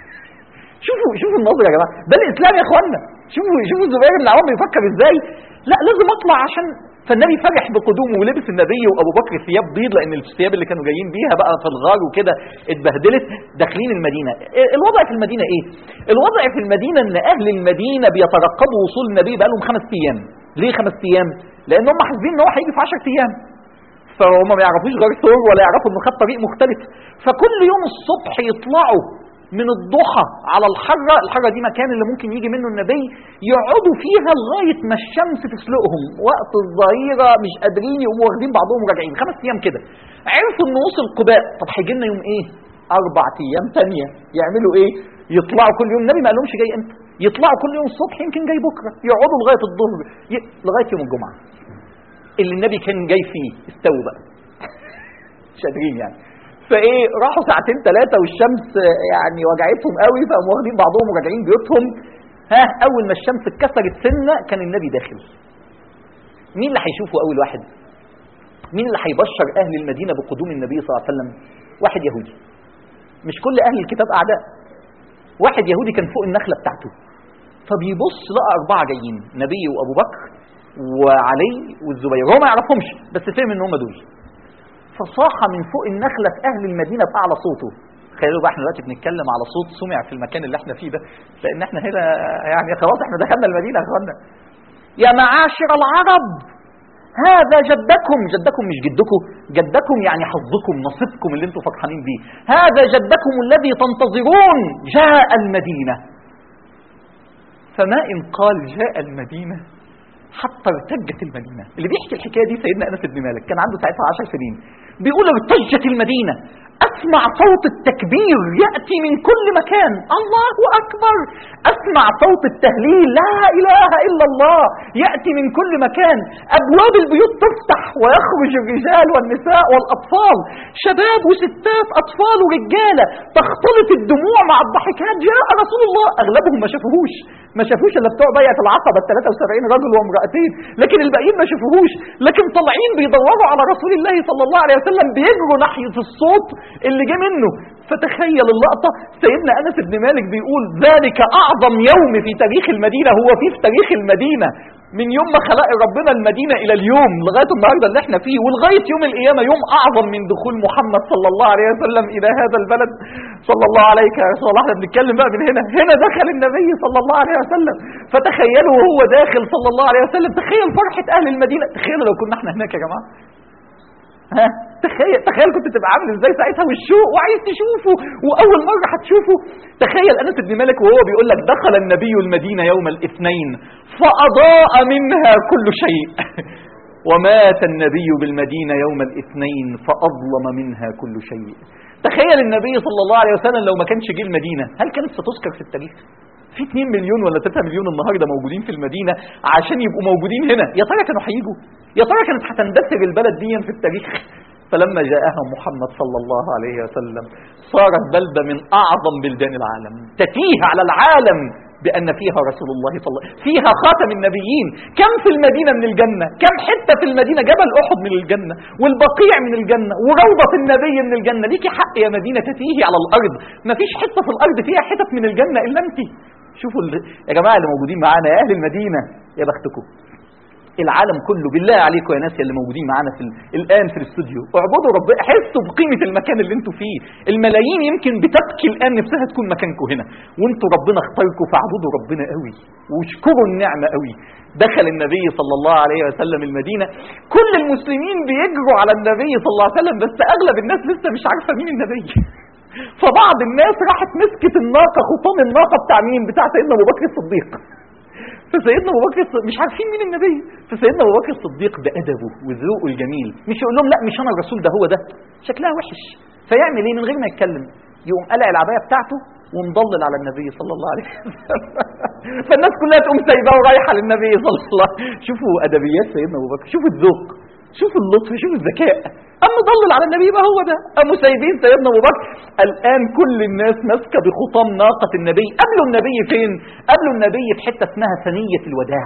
شوفوا شوفوا النظره يا جماعه ده الاسلام يا اخوانا شوفوا شوفوا الزبير بن العوام بيفكر ازاي لا لازم اطلع عشان فالنبي فرح بقدومه ولبس النبي وابو بكر ثياب بيض لان الثياب اللي كانوا جايين بيها بقى في الغار وكده اتبهدلت داخلين المدينه الوضع في المدينه ايه الوضع في المدينه ان اهل المدينه بيترقبوا وصول النبي بقى لهم خمس ايام ليه خمس ايام لان هم حاسبين ان هو هيجي في 10 ايام فهم ما يعرفوش غير ثور ولا يعرفوا انه خد طريق مختلف فكل يوم الصبح يطلعوا من الضحى على الحرة الحرة دي مكان اللي ممكن يجي منه النبي يقعدوا فيها لغاية ما الشمس تسلقهم وقت الظهيرة مش قادرين يقوموا واخدين بعضهم وراجعين خمس أيام كده عرفوا إن وصل قباء طب هيجي لنا يوم إيه؟ أربع أيام تانية يعملوا إيه؟ يطلعوا كل يوم النبي ما قالهمش جاي إمتى؟ يطلعوا كل يوم الصبح يمكن جاي بكرة يقعدوا لغاية الظهر ي... لغاية يوم الجمعة اللي النبي كان جاي فيه استووا بقى مش قادرين يعني فايه راحوا ساعتين ثلاثه والشمس يعني وجعتهم قوي فقاموا واخدين بعضهم وراجعين بيوتهم ها اول ما الشمس اتكسرت سنه كان النبي داخل مين اللي هيشوفه اول واحد مين اللي هيبشر اهل المدينه بقدوم النبي صلى الله عليه وسلم واحد يهودي مش كل اهل الكتاب اعداء واحد يهودي كان فوق النخله بتاعته فبيبص لقى اربعه جايين نبي وابو بكر وعلي والزبير هو ما يعرفهمش بس فهم ان هم دول فصاح من فوق النخلة في أهل المدينة بأعلى صوته تخيلوا بقى احنا دلوقتي بنتكلم على صوت سمع في المكان اللي احنا فيه ده لان احنا هنا يعني خلاص احنا دخلنا المدينه يا اخوانا يا معاشر العرب هذا جدكم جدكم مش جدكم جدكم يعني حظكم نصيبكم اللي انتم فرحانين بيه هذا جدكم الذي تنتظرون جاء المدينة فما إن قال جاء المدينة حتى ارتجت المدينة اللي بيحكي الحكاية دي سيدنا أنس بن مالك كان عنده ساعتها عشر سنين بيقول ارتجت المدينة أسمع صوت التكبير يأتي من كل مكان الله أكبر أسمع صوت التهليل لا إله إلا الله يأتي من كل مكان أبواب البيوت تفتح ويخرج الرجال والنساء والأطفال شباب وستات أطفال ورجالة تختلط الدموع مع الضحكات جاء رسول الله أغلبهم ما شافوهوش ما شافوش إلا بتوع بيعة العقبة ال 73 رجل وامرأتين لكن الباقيين ما شافوهوش لكن طالعين بيدوروا على رسول الله صلى الله عليه وسلم بيجروا ناحية الصوت اللي جه منه فتخيل اللقطة سيدنا أنس بن مالك بيقول ذلك أعظم يوم في تاريخ المدينة هو فيه في تاريخ المدينة من يوم ما خلق ربنا المدينة إلى اليوم لغاية النهاردة اللي احنا فيه ولغاية يوم القيامة يوم أعظم من دخول محمد صلى الله عليه وسلم إلى هذا البلد صلى الله عليك يا رسول الله احنا بنتكلم بقى من هنا هنا دخل النبي صلى الله عليه وسلم فتخيلوا وهو داخل صلى الله عليه وسلم تخيل فرحة أهل المدينة تخيلوا لو كنا احنا هناك يا جماعة ها تخيل تخيل كنت تبقى عامل ازاي ساعتها والشوق وعايز تشوفه واول مره هتشوفه تخيل انس بن مالك وهو بيقول لك دخل النبي المدينه يوم الاثنين فاضاء منها كل شيء ومات النبي بالمدينه يوم الاثنين فاظلم منها كل شيء تخيل النبي صلى الله عليه وسلم لو ما كانش جه المدينه هل كانت ستذكر في التاريخ في 2 مليون ولا 3 مليون النهارده موجودين في المدينه عشان يبقوا موجودين هنا يا ترى كانوا هيجوا يا ترى كانت هتندثر البلد دي في التاريخ فلما جاءها محمد صلى الله عليه وسلم صارت بلدة من أعظم بلدان العالم تتيه على العالم بأن فيها رسول الله صلى الله عليه وسلم فيها خاتم النبيين كم في المدينة من الجنة كم حتة في المدينة جبل أحد من الجنة والبقيع من الجنة وروضة النبي من الجنة ليكي حق يا مدينة تتيهي على الأرض ما فيش حتة في الأرض فيها حتت من الجنة إلا أنت شوفوا ال... يا جماعة اللي موجودين معانا يا أهل المدينة يا بختكم العالم كله بالله عليكم يا ناس اللي موجودين معانا في ال... الان في الاستوديو اعبدوا ربنا حسوا بقيمه المكان اللي انتوا فيه الملايين يمكن بتبكي الان نفسها تكون مكانكم هنا وانتوا ربنا اختاركم فاعبدوا ربنا قوي واشكروا النعمه قوي دخل النبي صلى الله عليه وسلم المدينه كل المسلمين بيجروا على النبي صلى الله عليه وسلم بس اغلب الناس لسه مش عارفه مين النبي فبعض الناس راحت مسكت الناقه خطام الناقه بتاع مين بتاع سيدنا ابو بكر الصديق فسيدنا ابو بكر الصديق مش عارفين مين النبي فسيدنا ابو بكر الصديق بادبه وذوقه الجميل مش يقول لهم لا مش انا الرسول ده هو ده شكلها وحش فيعمل ايه من غير ما يتكلم يقوم قلع العبايه بتاعته ومضلل على النبي صلى الله عليه وسلم فالناس كلها تقوم سايباه ورايحه للنبي صلى الله عليه وسلم شوفوا ادبيات سيدنا ابو بكر شوفوا الذوق شوفوا اللطف شوفوا الذكاء أما ضلل على النبي ما هو ده أما سايبين سيدنا أبو بكر الآن كل الناس ماسكة بخطام ناقة النبي قبلوا النبي فين قبلوا النبي في حتة اسمها ثنية الوداع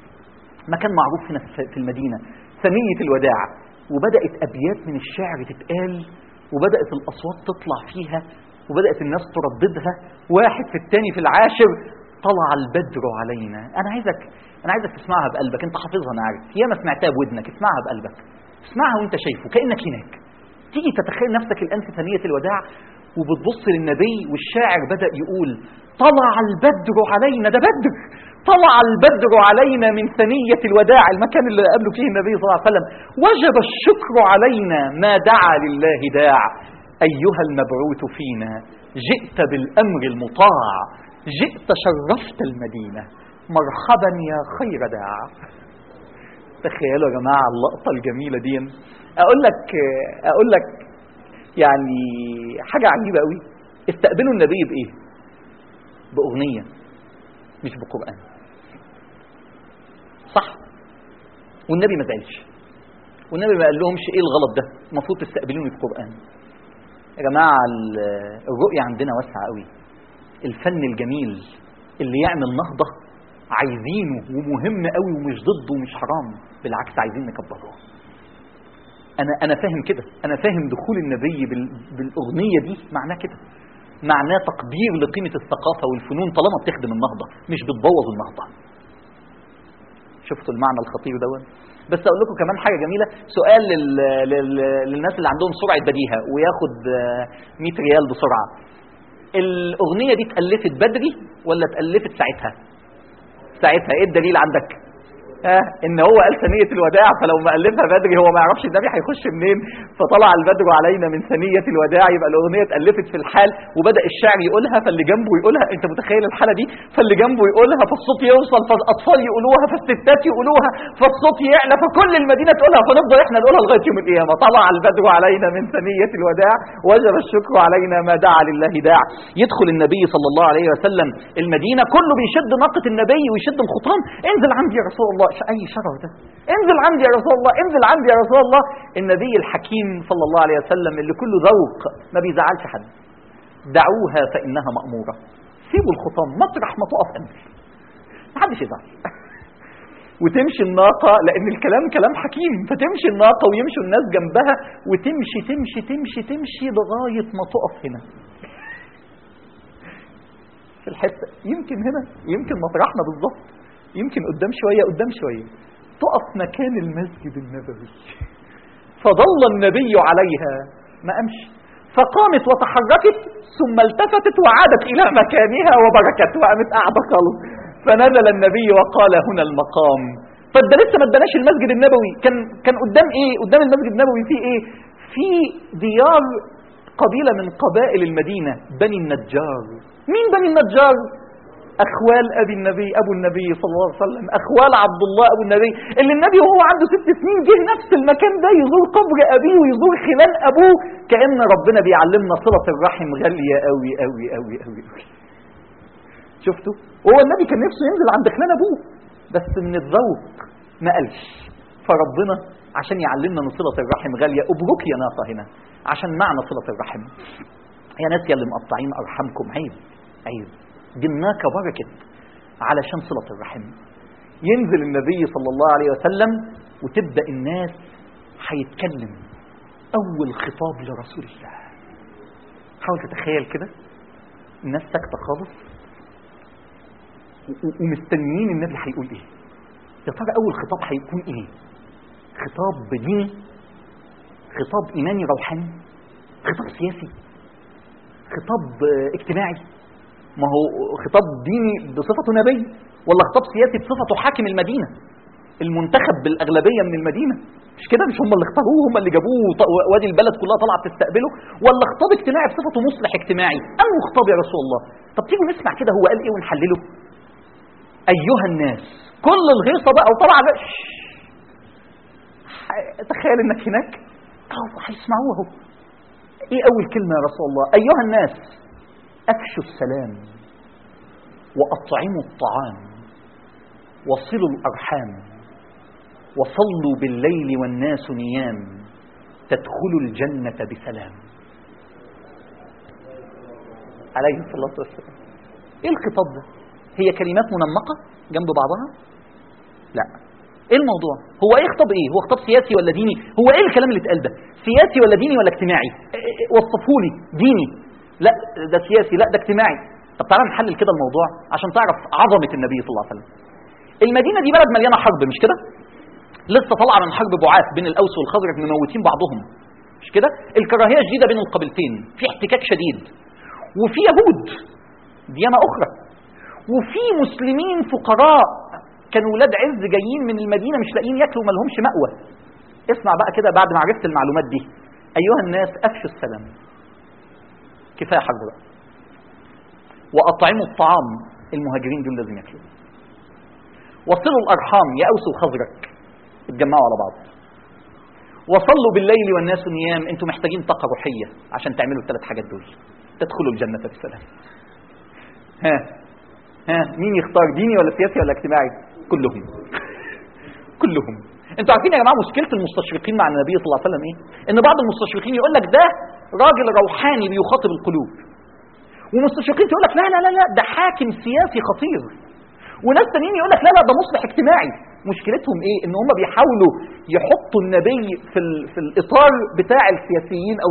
مكان معروف هنا في المدينة ثنية الوداع وبدأت أبيات من الشعر تتقال وبدأت الأصوات تطلع فيها وبدأت الناس ترددها واحد في الثاني في العاشر طلع البدر علينا أنا عايزك أنا عايزك تسمعها بقلبك أنت حافظها أنا عارف ياما سمعتها بودنك اسمعها بقلبك اسمعها وأنت شايفه كأنك هناك تيجي تتخيل نفسك الآن في ثانية الوداع وبتبص للنبي والشاعر بدأ يقول طلع البدر علينا ده بدر طلع البدر علينا من ثنية الوداع المكان اللي قابله فيه النبي صلى الله عليه وسلم وجب الشكر علينا ما دعا لله داع أيها المبعوث فينا جئت بالأمر المطاع جئت شرفت المدينة مرحبا يا خير داع تخيلوا يا جماعة اللقطة الجميلة دي أقول لك أقول لك يعني حاجة عجيبة قوي استقبلوا النبي بإيه؟ بأغنية مش بقرآن صح والنبي ما زعلش والنبي ما قال لهمش ايه الغلط ده المفروض تستقبلوني بقرآن يا جماعة الرؤية عندنا واسعة قوي الفن الجميل اللي يعمل نهضة عايزينه ومهم قوي ومش ضده ومش حرام بالعكس عايزين نكبره انا انا فاهم كده انا فاهم دخول النبي بالاغنيه دي معناه كده معناه تقدير لقيمه الثقافه والفنون طالما بتخدم النهضه مش بتبوظ النهضه شفتوا المعنى الخطير دون بس اقول لكم كمان حاجه جميله سؤال لل... لل... للناس اللي عندهم سرعه بديهه وياخد آه، 100 ريال بسرعه الاغنيه دي اتالفت بدري ولا اتالفت ساعتها ساعتها ايه الدليل عندك ها ان هو قال ثنيه الوداع فلو ما الفها بدري هو ما يعرفش النبي هيخش منين فطلع البدر علينا من ثنيه الوداع يبقى الاغنيه اتالفت في الحال وبدا الشاعر يقولها فاللي جنبه يقولها انت متخيل الحاله دي فاللي جنبه يقولها فالصوت يوصل فالاطفال يقولوها فالستات يقولوها فالصوت يعلى فكل المدينه تقولها فنفضل احنا نقولها لغايه يوم القيامه طلع البدر علينا من ثنيه الوداع وجب الشكر علينا ما دعا لله داع يدخل النبي صلى الله عليه وسلم المدينه كله بيشد ناقه النبي ويشد الخطام انزل عندي يا رسول الله ش- اي شرف ده انزل عندي يا رسول الله انزل عندي يا رسول الله النبي الحكيم صلى الله عليه وسلم اللي كله ذوق ما بيزعلش حد دعوها فانها ماموره سيبوا الخطام مطرح ما تقف انزل محدش يزعل وتمشي الناقة لأن الكلام كلام حكيم فتمشي الناقة ويمشوا الناس جنبها وتمشي تمشي تمشي تمشي لغاية ما تقف هنا في الحتة يمكن هنا يمكن مطرحنا بالظبط يمكن قدام شوية قدام شوية تقف مكان المسجد النبوي فظل النبي عليها ما أمشي فقامت وتحركت ثم التفتت وعادت إلى مكانها وبركت وقامت قاعدة خالص فنزل النبي وقال هنا المقام طب ده لسه ما اداناش المسجد النبوي كان كان قدام ايه قدام المسجد النبوي في ايه في ديار قبيلة من قبائل المدينة بني النجار مين بني النجار اخوال ابي النبي ابو النبي صلى الله عليه وسلم اخوال عبد الله ابو النبي اللي النبي وهو عنده ست سنين جه نفس المكان ده يزور قبر ابيه ويزور خلال ابوه كان ربنا بيعلمنا صله الرحم غاليه قوي قوي قوي قوي قوي شفتوا وهو النبي كان نفسه ينزل عند خلان ابوه بس من الذوق ما قالش فربنا عشان يعلمنا ان صله الرحم غاليه ابروك يا ناقه هنا عشان معنى صله الرحم يا ناس يا اللي مقطعين ارحامكم عيب عيب دي الناقه بركت علشان صله الرحم ينزل النبي صلى الله عليه وسلم وتبدا الناس هيتكلم اول خطاب لرسول الله حاول تتخيل كده الناس ساكته خالص و- ومستنيين النبي هيقول ايه يا ترى اول خطاب هيكون ايه خطاب ديني خطاب ايماني روحاني خطاب سياسي خطاب آه، اجتماعي ما هو خطاب ديني بصفته نبي ولا خطاب سياسي بصفته حاكم المدينه المنتخب بالاغلبيه من المدينه مش كده مش هم اللي اختاروه هم اللي جابوه وط- وادي البلد كلها طالعه تستقبله ولا خطاب اجتماعي بصفته مصلح اجتماعي انه خطاب يا رسول الله طب تيجوا نسمع كده هو قال ايه ونحلله ايها الناس كل الهيصه بقى وطلع بقى شش. ح- تخيل انك هناك اهو هيسمعوه اهو ايه اول كلمه يا رسول الله ايها الناس افشوا السلام واطعموا الطعام وصلوا الارحام وصلوا بالليل والناس نيام تدخلوا الجنه بسلام عليه الصلاه والسلام ايه الخطاب ده هي كلمات منمقه جنب بعضها لا ايه الموضوع هو ايه خطاب ايه هو خطاب سياسي ولا ديني هو ايه الكلام اللي اتقال ده سياسي ولا ديني ولا اجتماعي إيه- إيه- وصفه لي ديني لا ده سياسي لا ده اجتماعي طب تعالى نحلل كده الموضوع عشان تعرف عظمه النبي صلى الله عليه وسلم المدينه دي بلد مليانه حرب مش كده لسه طالعه من حرب بعاث بين الاوس والخزرج مموتين بعضهم مش كده الكراهيه شديده بين القبيلتين في احتكاك شديد وفي يهود ديانه اخرى وفي مسلمين فقراء كانوا ولاد عز جايين من المدينه مش لاقيين ياكلوا ما لهمش مأوى اسمع بقى كده بعد ما عرفت المعلومات دي ايها الناس افشوا السلام كفايه حرب بقى واطعموا الطعام المهاجرين دول لازم ياكلوا وصلوا الارحام يا اوس وخزرج اتجمعوا على بعض وصلوا بالليل والناس نيام انتوا محتاجين طاقه روحيه عشان تعملوا الثلاث حاجات دول تدخلوا الجنه بسلام ها ها مين يختار ديني ولا سياسي ولا اجتماعي كلهم كلهم انتوا عارفين يا جماعه مشكله المستشرقين مع النبي صلى الله عليه وسلم ايه ان بعض المستشرقين يقول لك ده راجل روحاني بيخاطب القلوب ومستشرقين تقول لك لا لا لا لا ده حاكم سياسي خطير وناس تانيين يقول لك لا لا ده مصلح اجتماعي مشكلتهم ايه ان هم بيحاولوا يحطوا النبي في ال... في الاطار بتاع السياسيين او ال...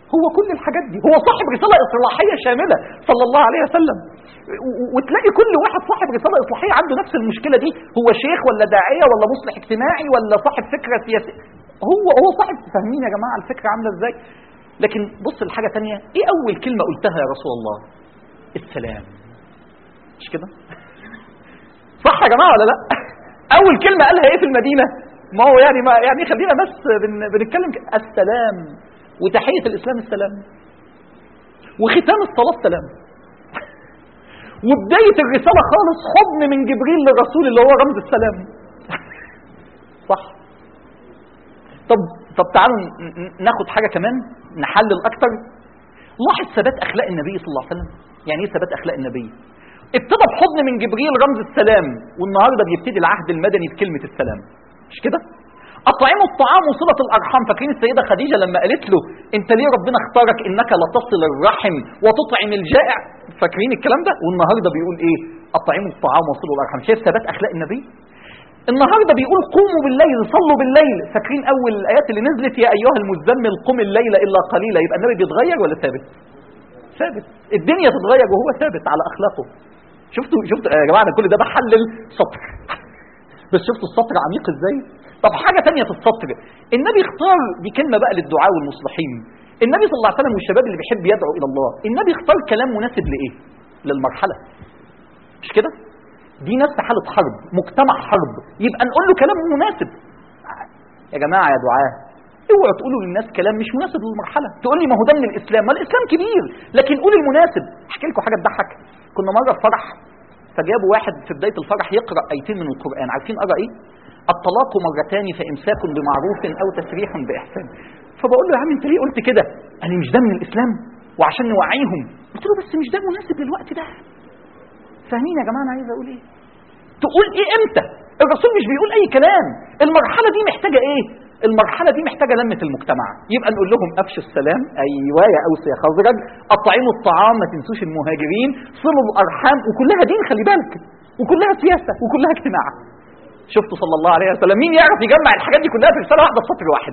هو كل الحاجات دي هو صاحب رسالة إصلاحية شاملة صلى الله عليه وسلم و- و- وتلاقي كل واحد صاحب رسالة إصلاحية عنده نفس المشكلة دي هو شيخ ولا داعية ولا مصلح اجتماعي ولا صاحب فكرة سياسية هو هو صاحب فاهمين يا جماعة الفكرة عاملة ازاي لكن بص لحاجة تانية ايه أول كلمة قلتها يا رسول الله السلام مش كده صح يا جماعة ولا لا أول كلمة قالها ايه في المدينة ما هو يعني ما يعني خلينا بس بن بنتكلم ك- السلام وتحية الإسلام السلام وختام الصلاة السلام وبداية الرسالة خالص حضن من جبريل للرسول اللي هو رمز السلام صح طب طب تعالوا ن- ن- ناخد حاجة كمان نحلل أكتر لاحظ ثبات أخلاق النبي صلى الله عليه وسلم يعني إيه ثبات أخلاق النبي ابتدى بحضن من جبريل رمز السلام والنهارده بيبتدي العهد المدني بكلمة السلام مش كده؟ أطعموا الطعام وصلة الأرحام فاكرين السيدة خديجة لما قالت له أنت ليه ربنا اختارك إنك لتصل الرحم وتطعم الجائع فاكرين الكلام ده؟ والنهارده بيقول إيه؟ أطعموا الطعام وصلوا الأرحام شايف ثبات أخلاق النبي؟ النهارده بيقول قوموا بالليل صلوا بالليل فاكرين أول الآيات اللي نزلت يا أيها المزمل قم الليل إلا قليلا يبقى النبي بيتغير ولا ثابت؟ ثابت الدنيا تتغير وهو ثابت على أخلاقه شفتوا شفتوا يا جماعة أنا كل ده بحلل سطر بس شفتوا السطر عميق ازاي طب حاجة تانية في السطر النبي اختار دي كلمة بقى للدعاء والمصلحين النبي صلى الله عليه وسلم والشباب اللي بيحب يدعو إلى الله النبي اختار كلام مناسب لإيه للمرحلة مش كده دي ناس في حالة حرب مجتمع حرب يبقى نقول له كلام مناسب يا جماعة يا دعاة اوعوا تقولوا للناس كلام مش مناسب للمرحلة تقول لي ما هو ده من الإسلام ما الإسلام كبير لكن قول المناسب احكي لكم حاجة تضحك كنا مرة في فرح فجابوا واحد في بداية الفرح يقرأ آيتين من القرآن عارفين قرأ إيه؟ الطلاق مرتان فإمساك بمعروف أو تسريح بإحسان فبقول له يا عم أنت ليه قلت كده؟ قال لي مش ده من الإسلام وعشان نوعيهم قلت له بس مش ده مناسب للوقت ده فاهمين يا جماعة أنا عايز أقول إيه؟ تقول إيه إمتى؟ الرسول مش بيقول أي كلام المرحلة دي محتاجة إيه؟ المرحلة دي محتاجة لمة المجتمع يبقى نقول لهم أفشوا السلام أيوة يا أوس يا خزرج أطعموا الطعام ما تنسوش المهاجرين صلوا الأرحام وكلها دين خلي بالك وكلها سياسة وكلها اجتماع شفتوا صلى الله عليه وسلم مين يعرف يجمع الحاجات دي كلها في رسالة واحدة في سطر واحد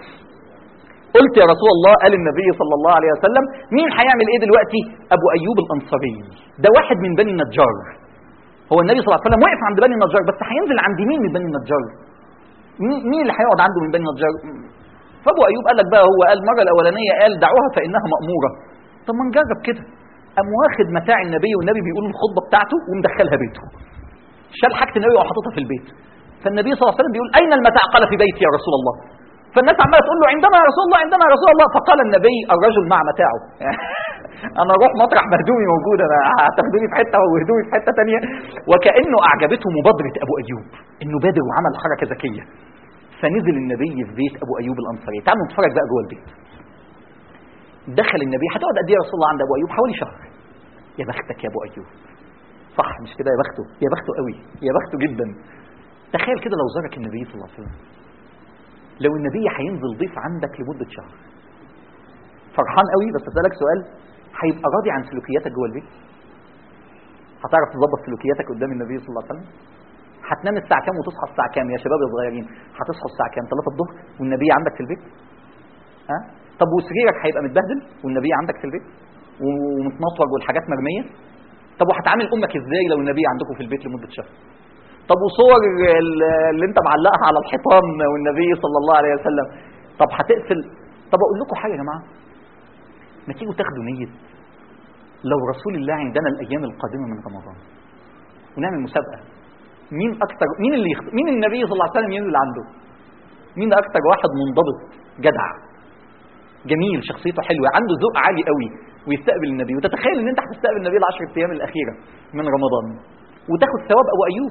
قلت يا رسول الله قال النبي صلى الله عليه وسلم مين هيعمل ايه دلوقتي ابو ايوب الانصاري ده واحد من بني النجار هو النبي صلى الله عليه وسلم وقف عند بني النجار بس هينزل عند مين من بني النجار مين مين اللي هيقعد عنده من بني النجار فابو ايوب قال لك بقى هو قال المره الاولانيه قال دعوها فانها ماموره طب ما نجرب كده قام واخد متاع النبي والنبي بيقول الخطبه بتاعته ومدخلها بيته شال حاجه النبي وحاططها في البيت فالنبي صلى الله عليه وسلم بيقول اين المتاع قال في بيتي يا رسول الله فالناس عماله تقول له عندنا يا رسول الله عندنا يا رسول الله فقال النبي الرجل مع متاعه انا اروح مطرح ما هدومي موجود انا هتاخدوني في حته وهدومي في حته ثانيه وكانه اعجبته مبادره ابو ايوب انه بادر وعمل حركه ذكيه فنزل النبي في بيت ابو ايوب الانصاري تعالوا نتفرج بقى جوه البيت دخل النبي هتقعد قد ايه يا رسول الله عند ابو ايوب حوالي شهر يا بختك يا ابو ايوب صح مش كده يا بخته يا بخته قوي يا بخته جدا تخيل كده لو زارك النبي صلى الله عليه وسلم لو النبي هينزل ضيف عندك لمده شهر فرحان قوي بس اسالك سؤال هيبقى راضي عن سلوكياتك جوه البيت هتعرف تظبط سلوكياتك قدام النبي صلى الله عليه وسلم هتنام الساعه كام وتصحى الساعه كام يا شباب يا صغيرين هتصحوا الساعه كام 3 الظهر والنبي عندك في البيت ها طب وسريرك هيبقى متبهدل والنبي عندك في البيت ومتنطوج والحاجات مرميه طب وهتعامل امك ازاي لو النبي عندكم في البيت لمده شهر طب وصور اللي انت معلقها على الحيطان والنبي صلى الله عليه وسلم طب هتقفل طب اقول لكم حاجه يا جماعه ما تيجوا تاخدوا نيه لو رسول الله عندنا الايام القادمه من رمضان ونعمل مسابقه مين اكتر مين اللي يخت... مين النبي صلى الله عليه وسلم ينزل عنده مين اكتر واحد منضبط جدع جميل شخصيته حلوه عنده ذوق عالي قوي ويستقبل النبي وتتخيل ان انت هتستقبل النبي العشر ايام الاخيره من رمضان وتاخد ثواب ابو ايوب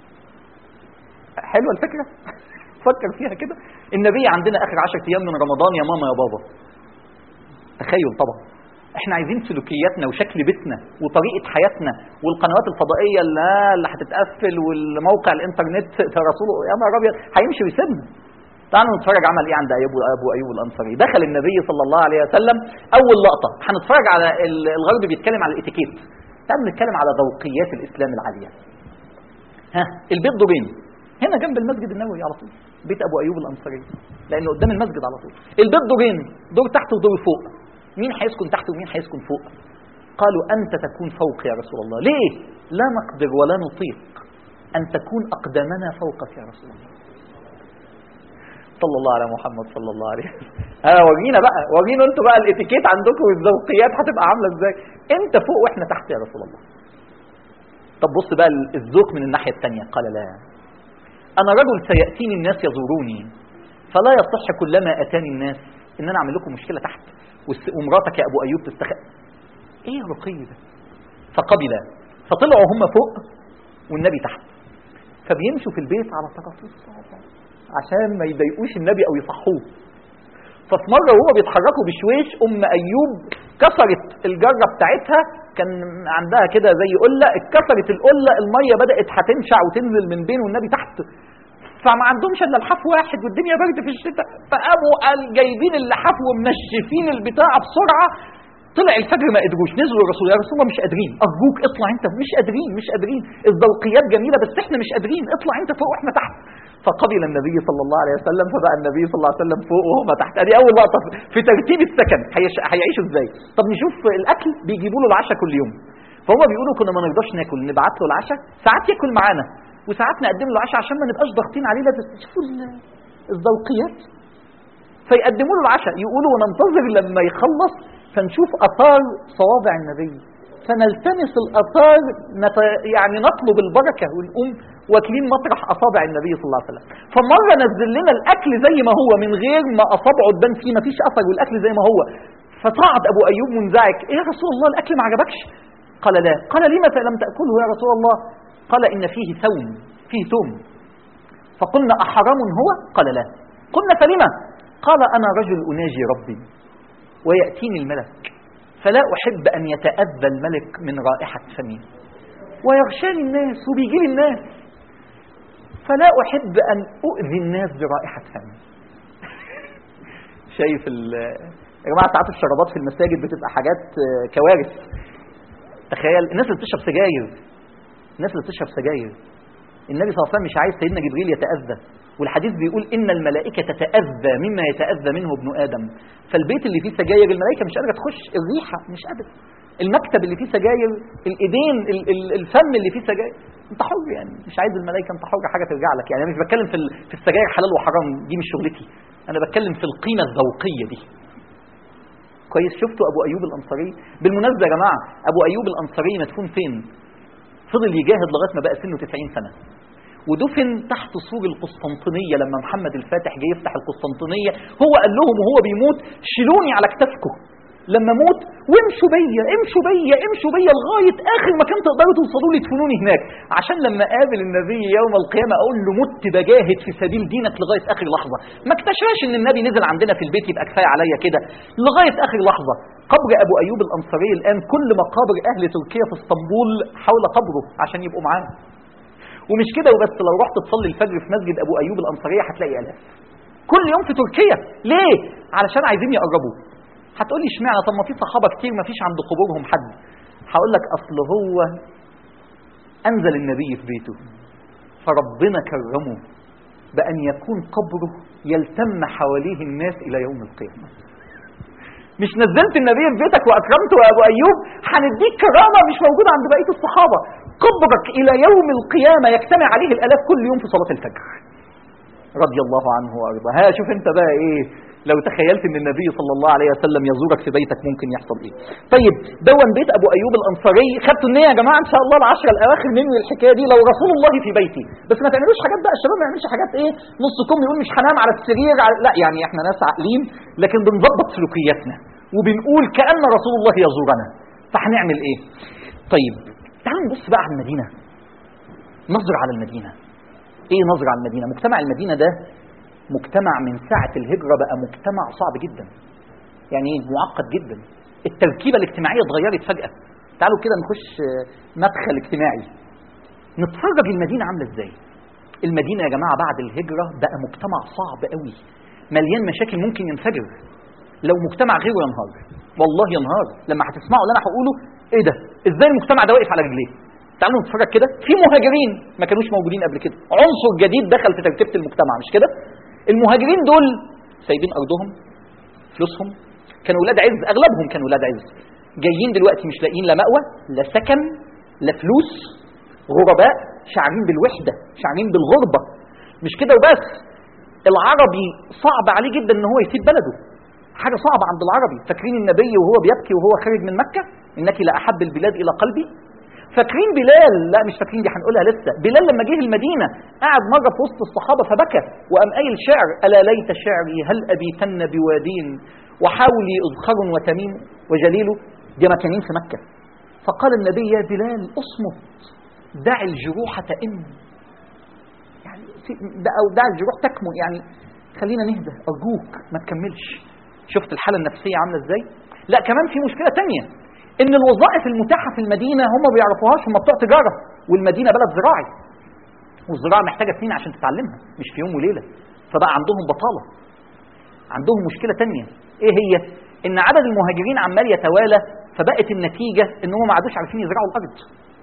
حلوه الفكره فكر فيها كده النبي عندنا اخر 10 ايام من رمضان يا ماما يا بابا تخيل طبعا احنا عايزين سلوكياتنا وشكل بيتنا وطريقه حياتنا والقنوات الفضائيه اللي, اللي هتتقفل والموقع الانترنت ده رسوله يا نهار ابيض هيمشي ويسيبنا تعالوا نتفرج عمل ايه عند ايوب ابو ايوب الانصاري دخل النبي صلى الله عليه وسلم اول لقطه هنتفرج على الغرب بيتكلم على الاتيكيت تعالوا نتكلم على ذوقيات الاسلام العاليه ها البيت دورين هنا جنب المسجد النبوي على طول بيت ابو ايوب الانصاري لانه قدام المسجد على طول البيت دورين دور تحت ودور فوق مين هيسكن تحت ومين هيسكن فوق قالوا أنت تكون فوق يا رسول الله ليه لا نقدر ولا نطيق أن تكون أقدامنا فوقك يا رسول الله صلى الله على محمد صلى الله عليه وسلم ها ورينا بقى ورينا انتوا بقى الاتيكيت عندكم والذوقيات هتبقى عامله ازاي انت فوق واحنا تحت يا رسول الله طب بص بقى الذوق من الناحيه الثانيه قال لا انا رجل سياتيني الناس يزوروني فلا يصح كلما اتاني الناس ان انا اعمل لكم مشكله تحت والس- ومراتك يا ابو ايوب تستخ ايه يا رقي ده فقبل فطلعوا هم فوق والنبي تحت فبيمشوا في البيت على طراطيف الصوابع عشان ما يضايقوش النبي او يصحوه ففي مره وهو بيتحركوا بشويش ام ايوب كسرت الجره بتاعتها كان عندها كده زي قله اتكسرت القله الميه بدات هتنشع وتنزل من بين والنبي تحت فما عندهمش الا لحاف واحد والدنيا برد في الشتاء فقاموا قال جايبين اللحاف ومنشفين البتاعه بسرعه طلع الفجر ما قدروش نزلوا الرسول يا رسول الله مش قادرين ارجوك اطلع انت مش قادرين مش قادرين الذوقيات جميله بس احنا مش قادرين اطلع انت فوق واحنا تحت فقبل النبي صلى الله عليه وسلم فبقى النبي صلى الله عليه وسلم فوق وهم تحت ادي اول لقطه في ترتيب السكن هيش- هيعيشوا ازاي طب نشوف الاكل بيجيبوا له العشاء كل يوم فهم بيقولوا كنا ما نرضاش ناكل نبعت له العشاء ساعات ياكل معانا وساعات نقدم له العشاء عشان ما نبقاش ضاغطين عليه لازم شوفوا ال- الذوقيات فيقدموا له العشاء يقولوا وننتظر لما يخلص فنشوف اثار صوابع النبي فنلتمس الاثار نت... يعني نطلب البركه ونقوم واكلين مطرح اصابع النبي صلى الله عليه وسلم فمره نزل لنا الاكل زي ما هو من غير ما اصابعه تبان فيه ما فيش اثر والاكل زي ما هو فصعد ابو ايوب منزعج ايه يا رسول الله الاكل ما عجبكش قال لا قال لم لم تاكله يا رسول الله قال ان فيه ثوم فيه ثوم فقلنا أحرام هو؟ قال لا قلنا فلما؟ قال أنا رجل أناجي ربي ويأتيني الملك فلا أحب أن يتأذى الملك من رائحة فمي ويغشاني الناس وبيجي لي الناس فلا أحب أن أؤذي الناس برائحة فمي شايف ال يا جماعة ساعات الشرابات في المساجد بتبقى حاجات آه، كوارث تخيل الناس اللي بتشرب سجاير الناس اللي بتشرب سجاير النبي صلى الله عليه وسلم مش عايز سيدنا جبريل يتأذى والحديث بيقول إن الملائكة تتأذى مما يتأذى منه ابن آدم فالبيت اللي فيه سجاير الملائكة مش قادرة تخش الريحة مش قادرة المكتب اللي فيه سجاير الايدين ال- ال- الفم اللي فيه سجاير انت حر يعني مش عايز الملائكه انت حر حاجه ترجع لك يعني انا مش بتكلم في ال- في السجاير حلال وحرام دي مش شغلتي انا بتكلم في القيمه الذوقيه دي كويس شفتوا ابو ايوب الانصاري بالمناسبه يا جماعه ابو ايوب الانصاري مدفون فين فضل يجاهد لغايه ما بقى سنه 90 سنه ودفن تحت سور القسطنطينيه لما محمد الفاتح جه يفتح القسطنطينيه هو قال لهم وهو بيموت شيلوني على كتافكم لما اموت وامشوا بيا امشوا بيا امشوا بيا لغايه اخر مكان تقدروا توصلوا لي تدفنوني هناك عشان لما قابل النبي يوم القيامه اقول له مت بجاهد في سبيل دينك لغايه اخر لحظه ما اكتشفش ان النبي نزل عندنا في البيت يبقى كفايه عليا كده لغايه اخر لحظه قبر ابو ايوب الانصاري الان كل مقابر اهل تركيا في اسطنبول حول قبره عشان يبقوا معاه ومش كده وبس لو رحت تصلي الفجر في مسجد ابو ايوب الانصاريه هتلاقي الاف كل يوم في تركيا ليه علشان عايزين يقربوا هتقول لي اشمعنى طب ما في صحابه كتير ما فيش عند قبورهم حد هقول لك اصل هو انزل النبي في بيته فربنا كرمه بان يكون قبره يلتم حواليه الناس الى يوم القيامه مش نزلت النبي في بيتك واكرمته يا ابو ايوب هنديك كرامه مش موجوده عند بقيه الصحابه قبرك الى يوم القيامه يجتمع عليه الالاف كل يوم في صلاه الفجر رضي الله عنه وارضاه ها شوف انت بقى ايه لو تخيلت ان النبي صلى الله عليه وسلم يزورك في بيتك ممكن يحصل ايه طيب دون بيت ابو ايوب الانصاري خدتوا النيه يا جماعه ان شاء الله العشره الاواخر ننوي الحكايه دي لو رسول الله في بيتي بس ما تعملوش حاجات بقى الشباب ما يعملش حاجات ايه نصكم يقول مش هنام على السرير على لا يعني احنا ناس عاقلين لكن بنظبط سلوكياتنا وبنقول كان رسول الله يزورنا فهنعمل ايه طيب تعالوا نبص بقى على المدينه نظر على المدينه ايه نظر على المدينه مجتمع المدينه ده مجتمع من ساعة الهجرة بقى مجتمع صعب جدا يعني ايه معقد جدا التركيبة الاجتماعية اتغيرت فجأة تعالوا كده نخش آه، مدخل اجتماعي نتفرج المدينة عاملة ازاي المدينة يا جماعة بعد الهجرة بقى مجتمع صعب قوي مليان مشاكل ممكن ينفجر لو مجتمع غيره ينهار والله ينهار لما هتسمعوا اللي انا هقوله ايه ده ازاي المجتمع ده واقف على رجليه تعالوا نتفرج كده في مهاجرين ما كانوش موجودين قبل كده عنصر جديد دخل في تركيبه المجتمع مش كده المهاجرين دول سايبين ارضهم فلوسهم كانوا ولاد عز اغلبهم كانوا ولاد عز جايين دلوقتي مش لاقيين لا مأوى لا سكن لا فلوس غرباء شاعرين بالوحده شاعرين بالغربه مش كده وبس العربي صعب عليه جدا ان هو يسيب بلده حاجه صعبه عند العربي فاكرين النبي وهو بيبكي وهو خارج من مكه انك لاحب البلاد الى قلبي فاكرين بلال لا مش فاكرين دي هنقولها لسه بلال لما جه المدينه قعد مره في وسط الصحابه فبكى وقام قايل شعر الا ليت شعري هل ابيتن بوادين وحولي اذخر وتميم وجليله دي مكانين في مكه فقال النبي يا بلال اصمت دع الجروح تئن يعني ده او دع الجروح تكمن يعني خلينا نهدى ارجوك ما تكملش شفت الحاله النفسيه عامله ازاي لا كمان في مشكله تانية ان الوظائف المتاحه في المدينه هم ما بيعرفوهاش هم بتوع تجاره والمدينه بلد زراعي والزراعه محتاجه سنين عشان تتعلمها مش في يوم وليله فبقى عندهم بطاله عندهم مشكله تانية ايه هي ان عدد المهاجرين عمال يتوالى فبقت النتيجه ان هم ما عادوش عارفين يزرعوا الارض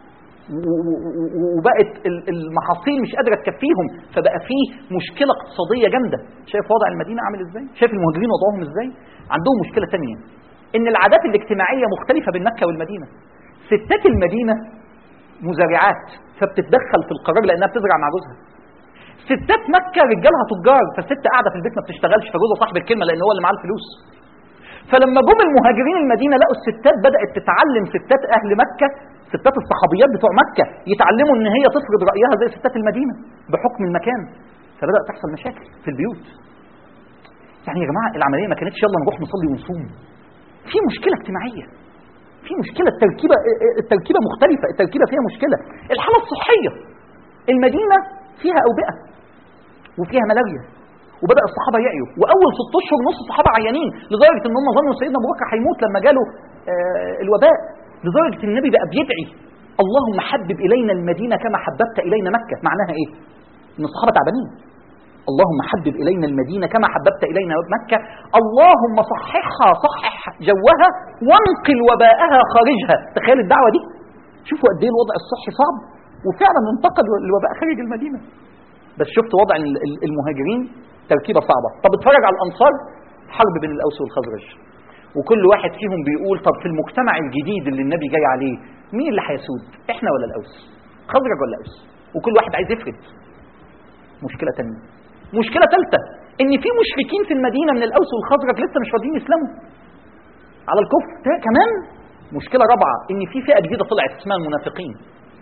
وبقت المحاصيل مش قادره تكفيهم فبقى فيه مشكله اقتصاديه جامده شايف وضع المدينه عامل ازاي شايف المهاجرين وضعهم ازاي عندهم مشكله تانية ان العادات الاجتماعيه مختلفه بين مكه والمدينه ستات المدينه مزارعات فبتتدخل في القرار لانها بتزرع مع جوزها ستات مكه رجالها تجار فالست قاعده في البيت ما بتشتغلش فجوزها صاحب الكلمه لان هو اللي معاه الفلوس فلما جم المهاجرين المدينه لقوا الستات بدات تتعلم ستات اهل مكه ستات الصحابيات بتوع مكه يتعلموا ان هي تفرض رايها زي ستات المدينه بحكم المكان فبدات تحصل مشاكل في البيوت يعني يا جماعه العمليه ما كانتش يلا نروح نصلي ونصوم في مشكله اجتماعيه في مشكله التركيبه التركيبه مختلفه التركيبه فيها مشكله الحاله الصحيه المدينه فيها اوبئه وفيها ملاريا وبدا الصحابه يعيوا واول ست اشهر نص الصحابه عيانين لدرجه ان هم ظنوا سيدنا ابو بكر هيموت لما جاله آه الوباء لدرجه ان النبي بقى بيدعي اللهم حبب الينا المدينه كما حببت الينا مكه معناها ايه ان الصحابه تعبانين اللهم حبب الينا المدينه كما حببت الينا مكه اللهم صححها صحح جوها وانقل وباءها خارجها تخيل الدعوه دي شوفوا قد ايه الوضع الصحي صعب وفعلا انتقل الوباء خارج المدينه بس شفت وضع المهاجرين تركيبه صعبه طب اتفرج على الانصار حرب بين الاوس والخزرج وكل واحد فيهم بيقول طب في المجتمع الجديد اللي النبي جاي عليه مين اللي هيسود احنا ولا الاوس خزرج ولا اوس وكل واحد عايز يفرد مشكله ثانيه مشكله ثالثه ان في مشركين في المدينه من الاوس والخزرج لسه مش راضيين يسلموا على الكفر كمان مشكله رابعه ان في فئه جديده طلعت اسمها المنافقين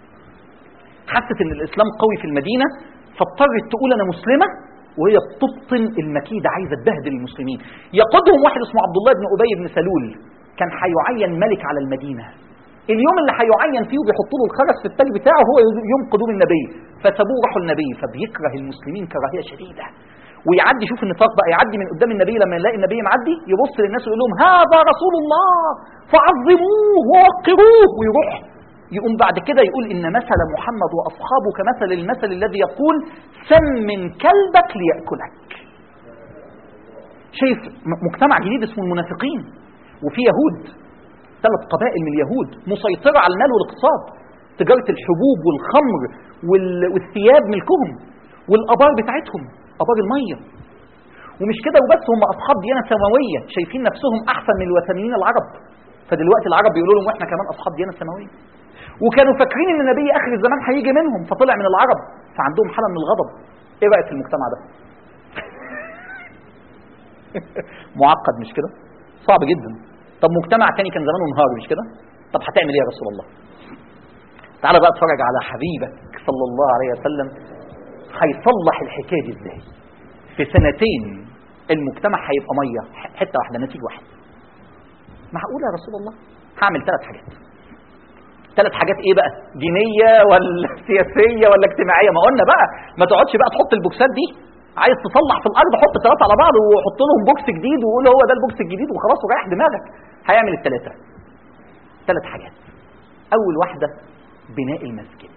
حست ان الاسلام قوي في المدينه فاضطرت تقول انا مسلمه وهي بتبطن المكيدة عايزة تبهدل المسلمين يقودهم واحد اسمه عبد الله بن أبي بن سلول كان هيعين ملك على المدينة اليوم اللي هيعين فيه بيحطوا له الخرس في التاج بتاعه هو يوم قدوم النبي فسابوه راحوا النبي فبيكره المسلمين كراهيه شديده ويعدي شوف النفاق بقى يعدي من قدام النبي لما يلاقي النبي معدي يبص للناس ويقول لهم هذا رسول الله فعظموه ووقروه ويروح يقوم بعد كده يقول ان مثل محمد واصحابه كمثل المثل الذي يقول سمن كلبك ليأكلك شايف مجتمع جديد اسمه المنافقين وفي يهود ثلاث قبائل من اليهود مسيطرة على المال والاقتصاد تجارة الحبوب والخمر والثياب ملكهم والآبار بتاعتهم آبار المية ومش كده وبس هم أصحاب ديانة سماوية شايفين نفسهم أحسن من الوثنيين العرب فدلوقتي العرب بيقولوا لهم واحنا كمان أصحاب ديانة سماوية وكانوا فاكرين ان النبي اخر الزمان هيجي منهم فطلع من العرب فعندهم حاله من الغضب ايه رايك في المجتمع ده معقد مش كده صعب جدا طب مجتمع تاني كان زمانه انهار مش كده طب هتعمل ايه يا رسول الله تعال بقى اتفرج على حبيبك صلى الله عليه وسلم هيصلح الحكايه دي ازاي في سنتين المجتمع هيبقى ميه حته واحده نتيجه واحد معقول يا رسول الله هعمل ثلاث حاجات ثلاث حاجات ايه بقى دينيه ولا سياسيه ولا اجتماعيه ما قلنا بقى ما تقعدش بقى تحط البوكسات دي عايز تصلح في الارض حط الثلاثه على بعض وحط لهم بوكس جديد وقول هو ده البوكس الجديد وخلاص وريح دماغك هيعمل الثلاثه ثلاث حاجات اول واحده بناء المسجد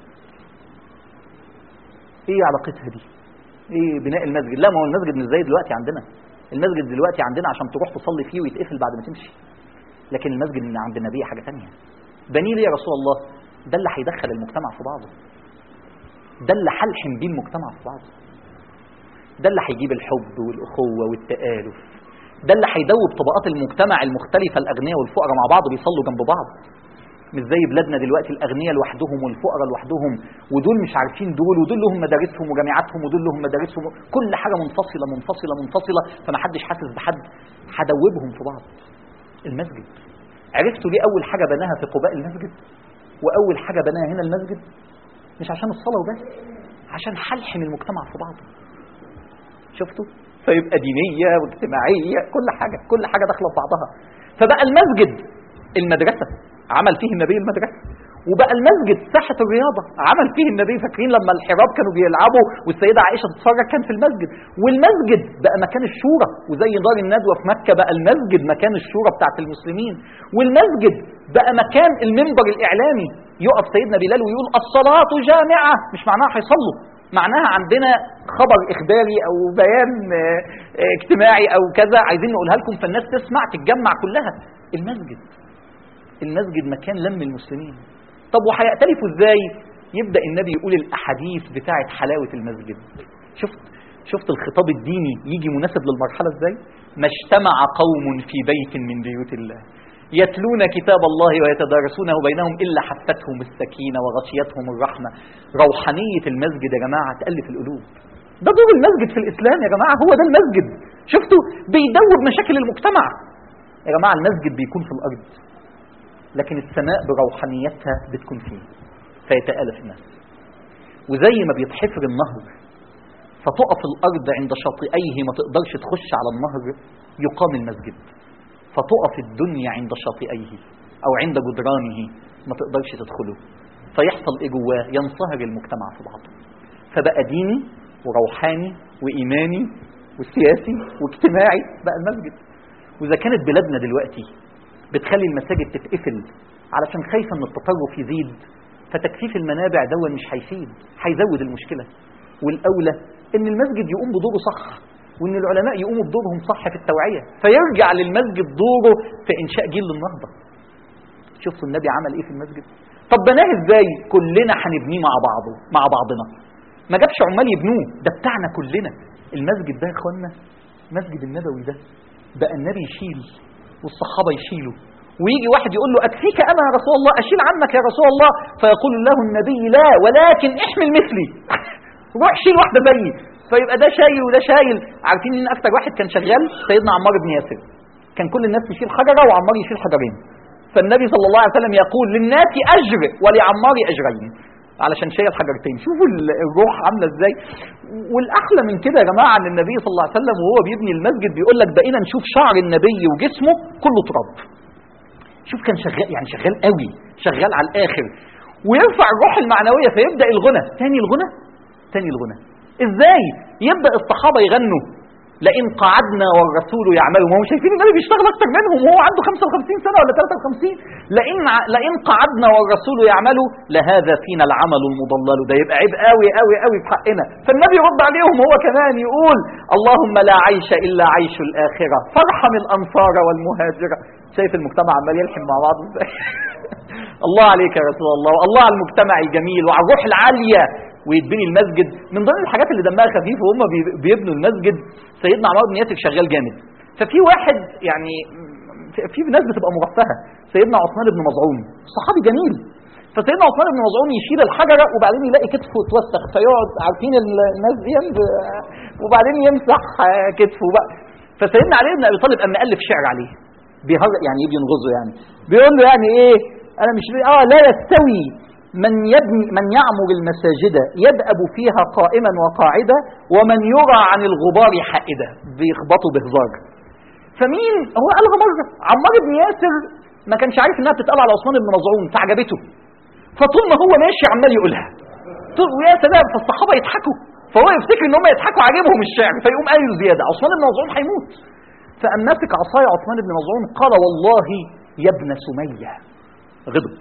ايه علاقتها دي ايه بناء المسجد لا ما هو المسجد مش زي دلوقتي عندنا المسجد دلوقتي عندنا عشان تروح تصلي فيه ويتقفل بعد ما تمشي لكن المسجد اللي عند النبي حاجه ثانيه بنيه ليه يا رسول الله ده اللي هيدخل المجتمع في بعضه ده اللي هلحم بيه المجتمع في بعضه ده اللي هيجيب الحب والاخوه والتالف ده اللي هيدوب طبقات المجتمع المختلفه الاغنياء والفقراء مع بعض بيصلوا جنب بعض مش زي بلادنا دلوقتي الاغنياء لوحدهم والفقراء لوحدهم ودول مش عارفين دول ودول لهم مدارسهم وجامعاتهم ودول لهم مدارسهم كل حاجه منفصله منفصله منفصله فما حدش حاسس بحد هدوبهم في بعض المسجد عرفتوا ليه اول حاجه بناها في قباء المسجد واول حاجه بناها هنا المسجد مش عشان الصلاه وبس عشان حلحم المجتمع في بعضه شفتوا فيبقى دينيه واجتماعيه كل حاجه كل حاجه داخله في بعضها فبقى المسجد المدرسه عمل فيه النبي المدرسه وبقى المسجد ساحه الرياضه عمل فيه النبي فاكرين لما الحراب كانوا بيلعبوا والسيده عائشه تتفرج كان في المسجد والمسجد بقى مكان الشورى وزي دار الندوه في مكه بقى المسجد مكان الشورى بتاعت المسلمين والمسجد بقى مكان المنبر الاعلامي يقف سيدنا بلال ويقول الصلاه جامعه مش معناها هيصلوا معناها عندنا خبر اخباري او بيان آه، آه، اجتماعي او كذا عايزين نقولها لكم فالناس تسمع تتجمع كلها المسجد المسجد مكان لم المسلمين طب وهيأتلفوا ازاي يبدأ النبي يقول الأحاديث بتاعة حلاوة المسجد شفت شفت الخطاب الديني يجي مناسب للمرحلة ازاي ما اجتمع قوم في بيت من بيوت الله يتلون كتاب الله ويتدارسونه بينهم إلا حفتهم السكينة وغشيتهم الرحمة روحانية المسجد يا جماعة تألف القلوب ده دور المسجد في الإسلام يا جماعة هو ده المسجد شفتوا بيدوب مشاكل المجتمع يا جماعة المسجد بيكون في الأرض لكن السماء بروحانيتها بتكون فيه فيتآلف الناس وزي ما بيتحفر النهر فتقف الأرض عند شاطئيه ما تقدرش تخش على النهر يقام المسجد فتقف الدنيا عند شاطئيه أو عند جدرانه ما تقدرش تدخله فيحصل إيه جواه ينصهر المجتمع في بعضه فبقى ديني وروحاني وإيماني وسياسي واجتماعي بقى المسجد وإذا كانت بلادنا دلوقتي بتخلي المساجد تتقفل علشان خايفة ان التطرف يزيد فتكثيف المنابع دون مش هيفيد هيزود المشكلة والأولى ان المسجد يقوم بدوره صح وان العلماء يقوموا بدورهم صح في التوعية فيرجع للمسجد دوره في إنشاء جيل للنهضة شفتوا النبي عمل ايه في المسجد طب بناه ازاي كلنا هنبنيه مع بعضه مع بعضنا ما جابش عمال يبنوه ده بتاعنا كلنا المسجد ده يا اخوانا مسجد النبوي ده بقى النبي يشيل والصحابة يشيلوا ويجي واحد يقول له أكفيك أنا يا رسول الله أشيل عنك يا رسول الله فيقول له النبي لا ولكن احمل مثلي روح شيل واحدة زيي فيبقى ده شايل وده شايل عارفين مين أكتر واحد كان شغال سيدنا عمار بن ياسر كان كل الناس تشيل حجرة وعمار يشيل حجرين فالنبي صلى الله عليه وسلم يقول للناس أجر ولعمار أجرين علشان شايل حجرتين شوفوا ال- الروح عامله ازاي والاحلى من كده يا جماعه ان النبي صلى الله عليه وسلم وهو بيبني المسجد بيقول لك بقينا نشوف شعر النبي وجسمه كله تراب شوف كان شغال يعني شغال قوي شغال على الاخر ويرفع الروح المعنويه فيبدا الغنى تاني الغنى تاني الغنى ازاي يبدا الصحابه يغنوا لئن قعدنا والرسول يعمل ما هم شايفين النبي بيشتغل اكتر منهم وهو عنده 55 سنه ولا 53 لئن ع- لئن قعدنا والرسول يعمل لهذا فينا العمل المضلل ده يبقى عيب قوي قوي قوي في حقنا فالنبي يرد عليهم هو كمان يقول اللهم لا عيش الا عيش الاخره فارحم الانصار والمهاجره شايف المجتمع عمال يلحم مع بعض ازاي الله عليك يا رسول الله الله على المجتمع الجميل وعلى الروح العاليه ويتبني المسجد من ضمن الحاجات اللي دمها خفيف وهم بي- بيبنوا المسجد سيدنا عمار بن ياسر شغال جامد ففي واحد يعني في- في ناس بتبقى مرفهه سيدنا عثمان بن مظعون صحابي جميل فسيدنا عثمان بن مظعون يشيل الحجره وبعدين يلاقي كتفه اتوسخ فيقعد عارفين ال- الناس دي وبعدين يمسح آه، كتفه بقى فسيدنا علي بن ابي طالب قام مؤلف شعر عليه بيهر يعني يجي ينغزه يعني بيقول له يعني ايه انا مش اه لا يستوي من يبني من يعمر المساجد يدأب فيها قائما وقاعدا ومن يرى عن الغبار حائدا بيخبطوا بهزار فمين هو قالها مره عمار بن ياسر ما كانش عارف انها بتتقال على عثمان بن مظعون فعجبته فطول ما هو ماشي عمال يقولها طول ويا سلام فالصحابه يضحكوا فهو يفتكر ان هم يضحكوا عاجبهم الشعر فيقوم قايل زياده عثمان بن مظعون هيموت فقام ماسك عصايه عثمان بن مظعون قال والله يا ابن سميه غضب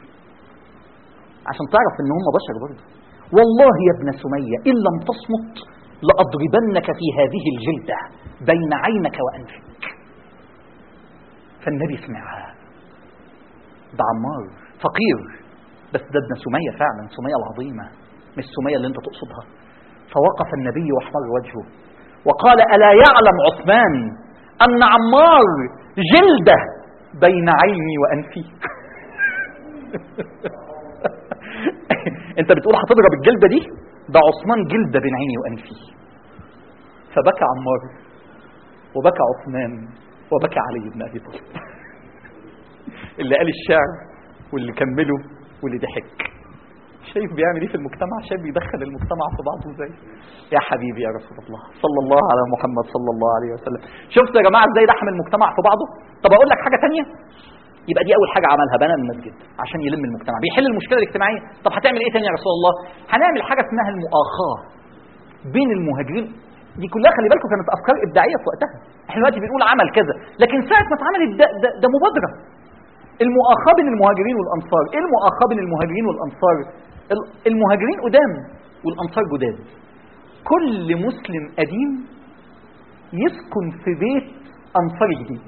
عشان تعرف ان هم بشر برضه والله يا ابن سميه ان لم تصمت لاضربنك في هذه الجلده بين عينك وانفك فالنبي سمعها ده عمار فقير بس ده ابن سميه فعلا سميه العظيمه مش سميه اللي انت تقصدها فوقف النبي واحمر وجهه وقال الا يعلم عثمان ان عمار جلده بين عيني وانفي انت بتقول هتضرب الجلده دي ده عثمان جلده بين عيني وانفي فبكى عمار وبكى عثمان وبكى علي بن ابي طالب اللي قال الشعر واللي كمله واللي ضحك شايف بيعمل ايه في المجتمع شايف بيدخل المجتمع في بعضه ازاي يا حبيبي يا رسول الله صلى الله على محمد صلى الله عليه وسلم شفتوا يا جماعه ازاي دحم المجتمع في بعضه طب اقول لك حاجه تانية يبقى دي اول حاجه عملها بنى المسجد عشان يلم المجتمع بيحل المشكله الاجتماعيه طب هتعمل ايه تاني يا رسول الله هنعمل حاجه اسمها المؤاخاه بين المهاجرين دي كلها خلي بالكم كانت افكار ابداعيه في وقتها احنا دلوقتي بنقول عمل كذا لكن ساعه ما اتعملت ده, ده, ده مبادره المؤاخاه بين المهاجرين والانصار ايه المؤاخاه بين المهاجرين والانصار ال- المهاجرين قدام والانصار جداد كل مسلم قديم يسكن في بيت انصاري جديد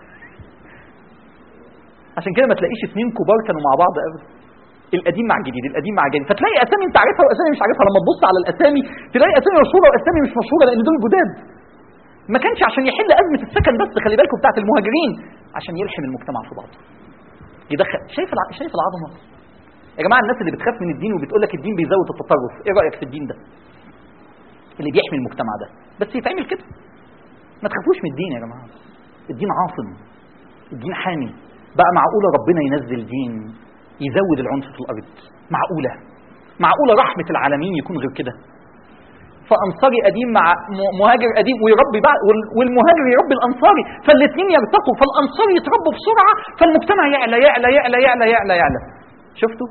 عشان كده ما تلاقيش اثنين كبار كانوا مع بعض ابدا القديم مع الجديد القديم مع الجديد فتلاقي اسامي انت عارفها واسامي مش عارفها لما تبص على الاسامي تلاقي اسامي مشهوره واسامي مش مشهوره لان دول جداد ما كانش عشان يحل ازمه السكن بس خلي بالكم بتاعت المهاجرين عشان يلحم المجتمع في بعضه يدخل شايف الع... شايف العظمه يا جماعه الناس اللي بتخاف من الدين وبتقول لك الدين بيزود التطرف ايه رايك في الدين ده اللي بيحمي المجتمع ده بس يتعمل كده ما تخافوش من الدين يا جماعه الدين عاصم الدين حامي بقى معقوله ربنا ينزل دين يزود العنف في الارض معقوله معقوله رحمه العالمين يكون غير كده فانصاري قديم مع م- مهاجر قديم ويربي بعد وال- والمهاجر يربي الانصاري فالاثنين يرتقوا فالانصار يتربوا بسرعه فالمجتمع يعلى يعلى يعلى يعلى يعلى يعلى شفتوا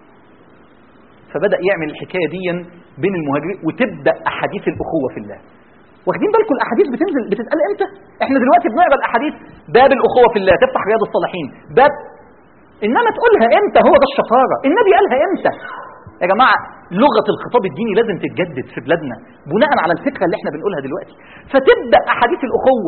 فبدا يعمل الحكايه دي بين المهاجرين وتبدا احاديث الاخوه في الله واخدين بالكم الاحاديث بتنزل بتتقال امتى احنا دلوقتي بنقرا الاحاديث باب الاخوه في الله تفتح رياض الصالحين باب انما تقولها امتى هو ده الشطاره النبي قالها امتى يا جماعه لغه الخطاب الديني لازم تتجدد في بلادنا بناء على الفكره اللي احنا بنقولها دلوقتي فتبدا احاديث الاخوه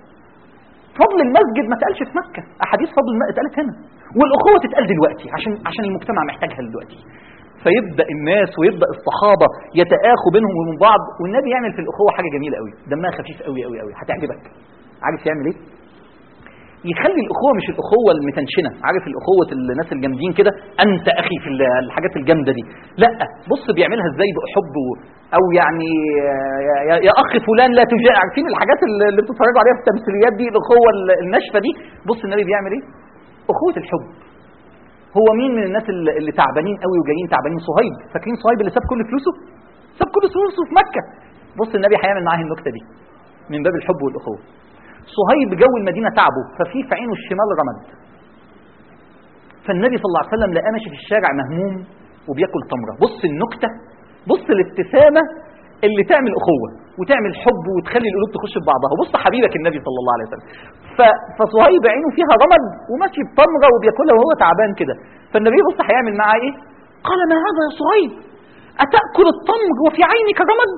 فضل المسجد ما اتقالش في مكه احاديث فضل المسجد اتقالت هنا والاخوه تتقال دلوقتي عشان عشان المجتمع محتاجها دلوقتي فيبدا الناس ويبدا الصحابه يتآخوا بينهم وبين بعض والنبي يعمل في الاخوه حاجه جميله قوي دمها خفيف قوي قوي قوي هتعجبك عارف يعمل ايه يخلي الاخوه مش الاخوه المتنشنه عارف الاخوه الناس الجامدين كده انت اخي في الله الحاجات الجامده دي لا بص بيعملها ازاي بحب و- او يعني يا, يا, يا اخ فلان لا تجاع عارفين الحاجات اللي اللي بتتفرجوا عليها في التمثيليات دي الاخوه ال- الناشفه دي بص النبي بيعمل ايه اخوه الحب هو مين من الناس اللي اللي تعبانين قوي وجايين تعبانين صهيب فاكرين صهيب اللي ساب كل فلوسه ساب كل فلوسه في مكه بص النبي هيعمل معاه النكته دي من باب الحب والاخوه صهيب جو المدينه تعبه ففي في عينه الشمال رمد فالنبي صلى الله عليه وسلم لقاه ماشي في الشارع مهموم وبياكل تمره بص النكته بص الابتسامه اللي تعمل اخوه وتعمل حب وتخلي القلوب تخش في بعضها بص حبيبك النبي صلى الله عليه وسلم ف- فصهيب عينه فيها رمد وماشي بتمره وبياكلها وهو تعبان كده فالنبي بص هيعمل معاه ايه قال ما هذا يا صهيب اتاكل التمر وفي عينك رمد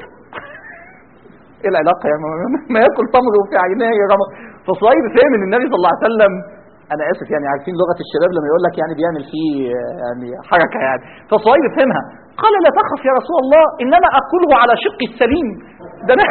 ايه العلاقه يعني ما- ما ياكل تمر وفي عينيه رمد فصهيب فهم ان النبي صلى الله عليه وسلم انا اسف يعني عارفين لغه الشباب لما يقول لك يعني بيعمل فيه آه، يعني حركه يعني فصهيب فهمها قال لا تخف يا رسول الله انما اكله على شقي السليم ده انا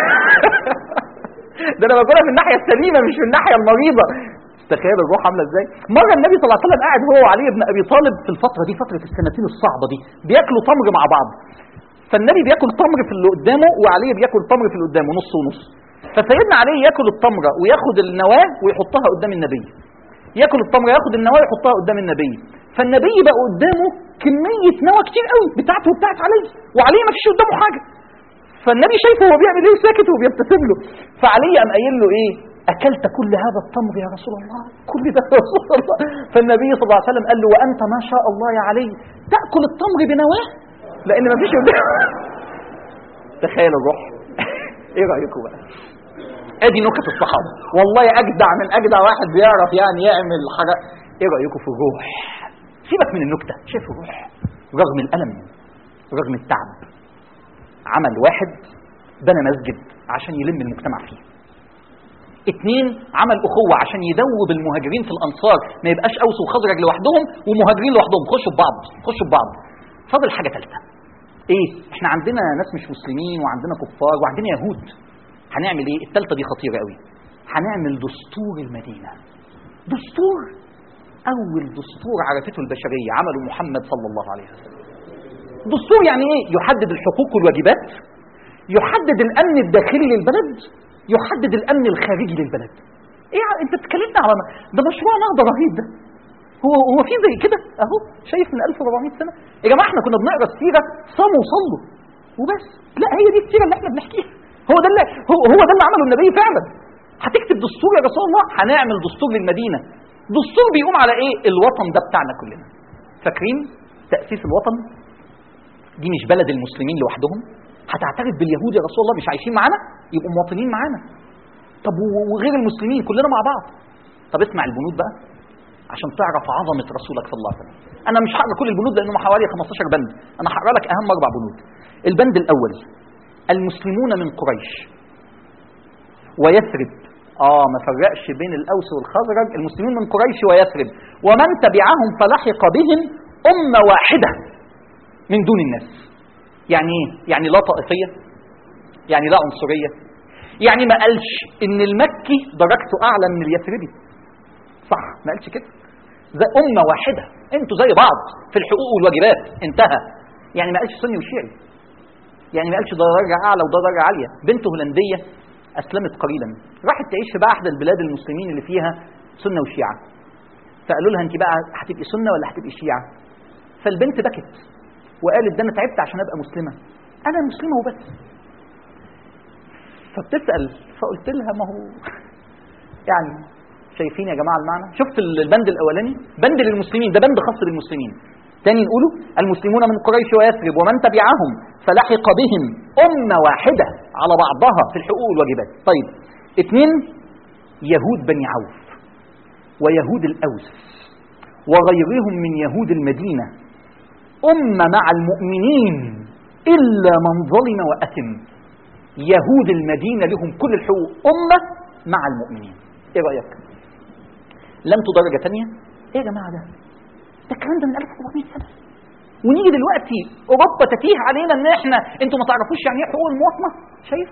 ده انا باكلها من الناحيه السليمه مش من الناحيه المريضه تخيل الروح عامله ازاي مره النبي صلى الله عليه وسلم قاعد هو وعلي بن ابي طالب في الفتره دي فتره السنتين الصعبه دي بياكلوا تمر مع بعض فالنبي بياكل تمر في اللي قدامه وعلي بياكل تمر في اللي قدامه نص ونص فسيدنا علي ياكل التمره وياخد النواه ويحطها قدام النبي ياكل التمره ياخد النواه ويحطها قدام النبي فالنبي بقى قدامه كميه نوى كتير قوي بتاعته وبتاعت علي وعلي ما فيش قدامه حاجه فالنبي شايفه هو بيعمل ايه ساكت وبيبتسم له فعلي قام قايل له ايه اكلت كل هذا التمر يا رسول الله كل ده يا رسول الله فالنبي صلى الله عليه وسلم قال له وانت ما شاء الله يا علي تاكل التمر بنواه لان ما فيش قدامه تخيل الروح ايه رايكم بقى ادي نكت الصحابه والله اجدع من اجدع واحد بيعرف يعني يعمل حاجه ايه رايكم في الروح سيبك من النكته شايف الروح رغم الالم رغم التعب عمل واحد بنى مسجد عشان يلم المجتمع فيه اتنين عمل اخوه عشان يدوب المهاجرين في الانصار ما يبقاش اوس وخزرج لوحدهم ومهاجرين لوحدهم خشوا ببعض خشوا ببعض فاضل حاجه ثالثه ايه احنا عندنا ناس مش مسلمين وعندنا كفار وعندنا يهود هنعمل ايه الثالثه دي خطيره قوي هنعمل دستور المدينة دستور أول دستور عرفته البشرية عمله محمد صلى الله عليه وسلم دستور يعني إيه؟ يحدد الحقوق والواجبات يحدد الأمن الداخلي للبلد يحدد الأمن الخارجي للبلد إيه ع- أنت بتكلمنا على ده مشروع نهضة رهيب ده هو هو في زي كده اهو شايف من 1400 سنه يا جماعه احنا كنا بنقرا السيره صاموا وصلوا وبس لا هي دي السيره اللي احنا بنحكيها هو ده اللي هو, هو ده اللي عمله النبي فعلا هتكتب دستور يا رسول الله هنعمل دستور للمدينه دستور بيقوم على ايه الوطن ده بتاعنا كلنا فاكرين تاسيس الوطن دي مش بلد المسلمين لوحدهم هتعترف باليهود يا رسول الله مش عايشين معانا يبقوا مواطنين معانا طب و- وغير المسلمين كلنا مع بعض طب اسمع البنود بقى عشان تعرف عظمة رسولك صلى الله عليه وسلم أنا مش هقرا كل البنود لأنهم حوالي 15 بند أنا هقرا لك أهم أربع بنود البند الأول المسلمون من قريش ويثرب آه ما فرقش بين الأوس والخزرج المسلمين من قريش ويثرب ومن تبعهم فلحق بهم أمة واحدة من دون الناس يعني إيه؟ يعني لا طائفية يعني لا عنصرية يعني ما قالش إن المكي درجته أعلى من اليثربي صح ما قالش كده زي أمة واحدة انتوا زي بعض في الحقوق والواجبات انتهى يعني ما قالش سني وشيعي يعني ما قالش ده درجة أعلى وده درجة عالية بنت هولندية أسلمت قليلا راحت تعيش في بقى أحد البلاد المسلمين اللي فيها سنة وشيعة فقالوا لها أنت بقى هتبقي سنة ولا هتبقي شيعة فالبنت بكت وقالت ده أنا تعبت عشان أبقى مسلمة أنا مسلمة وبس فبتسأل فقلت لها ما هو يعني شايفين يا جماعه المعنى شفت البند الاولاني بند للمسلمين ده بند خاص بالمسلمين تاني نقوله المسلمون من قريش ويثرب ومن تبعهم فلحق بهم أمة واحدة على بعضها في الحقوق والواجبات طيب اثنين يهود بني عوف ويهود الأوس وغيرهم من يهود المدينة أمة مع المؤمنين إلا من ظلم وأثم يهود المدينة لهم كل الحقوق أمة مع المؤمنين إيه رأيك؟ لمتوا درجة تانية ايه يا جماعة ده ده الكلام ده من 1400 سنة ونيجي دلوقتي اوروبا تتيه علينا ان احنا انتوا ما تعرفوش يعني ايه حقوق المواطنة شايف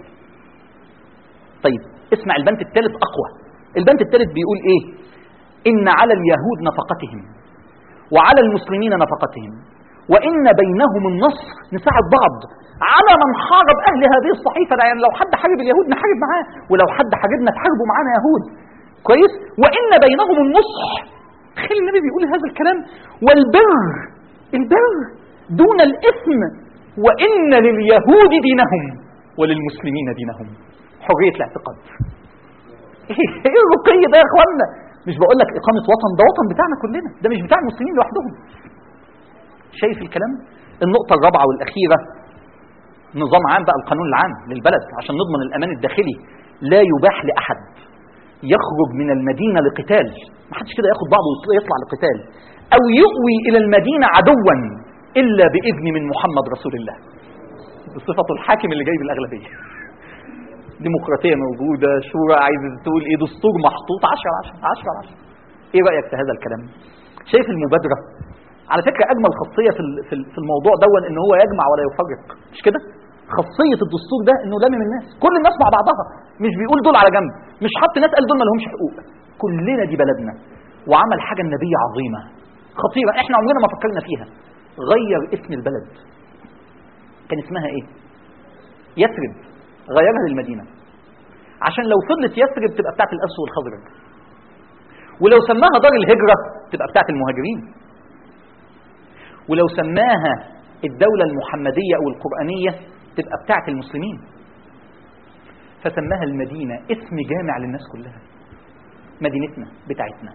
طيب اسمع البند الثالث اقوى البند الثالث بيقول ايه ان على اليهود نفقتهم وعلى المسلمين نفقتهم وان بينهم النصر نساعد بعض على من حارب اهل هذه الصحيفه ده يعني لو حد حارب اليهود نحارب معاه ولو حد حاربنا تحاربوا معانا يهود كويس وان بينهم النصح تخيل النبي بيقول هذا الكلام والبر البر دون الاثم وان لليهود دينهم وللمسلمين دينهم حريه الاعتقاد ايه الرقي ده يا اخوانا مش بقول لك اقامه وطن ده وطن بتاعنا كلنا ده مش بتاع المسلمين لوحدهم شايف الكلام النقطه الرابعه والاخيره نظام عام بقى القانون العام للبلد عشان نضمن الامان الداخلي لا يباح لاحد يخرج من المدينة لقتال ما حدش كده ياخد بعضه ويطلع لقتال أو يؤوي إلى المدينة عدوا إلا بإذن من محمد رسول الله بصفته الحاكم اللي جاي بالأغلبية ديمقراطية موجودة شورى عايز تقول إيه دستور محطوط 10 على 10 10 على 10 إيه رأيك في هذا الكلام شايف المبادرة على فكرة أجمل خاصية في ال- في ال- في الموضوع دون إن هو يجمع ولا يفرق مش كده خاصية الدستور ده إنه لامم الناس كل الناس مع بعضها مش بيقول دول على جنب مش حط ناس قال دول ما لهمش حقوق كلنا دي بلدنا وعمل حاجة النبي عظيمة خطيرة احنا عمرنا ما فكرنا فيها غير اسم البلد كان اسمها ايه يثرب غيرها للمدينة عشان لو فضلت يثرب تبقى بتاعت الأس والخزرج ولو سماها دار الهجرة تبقى بتاعت المهاجرين ولو سماها الدولة المحمدية أو القرآنية تبقى بتاعت المسلمين فسماها المدينة اسم جامع للناس كلها مدينتنا بتاعتنا